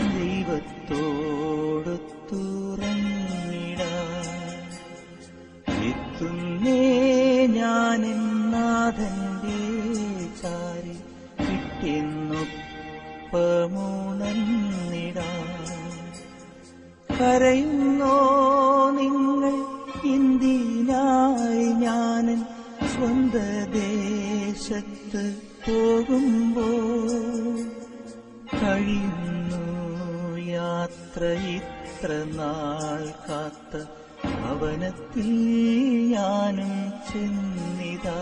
ദൈവത്തോടൊത്തുറങ്ങിടാൻ എത്തുന്നേ ഞാനെൻ നാഥന്റെ ചാരി കിട്ടിയെന്നൊപ്പമുണർന്നിടാൻ കരയുന്നോ നിങ്ങൾ ഇന്ത്യനായി ഞാനൻ സ്വന്ത ദേശത്ത് പോകുമ്പോൾ കഴിയുന്നു യാത്ര ഇത്ര നാൾ കാത്ത ഭവനത്തിൽ ഞാനും ചെന്നിതാ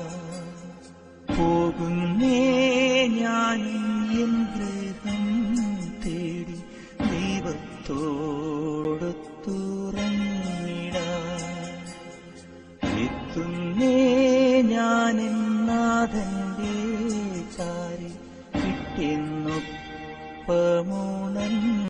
പോകുന്നേ ഞാനും എൻ ഗൃഹം തേടി ദൈവത്തോടൊത്തുറങ്ങിടാൻ നാഥന്റെ ചാരി കിട്ടിയെന്നൊപ്പമൂളൻ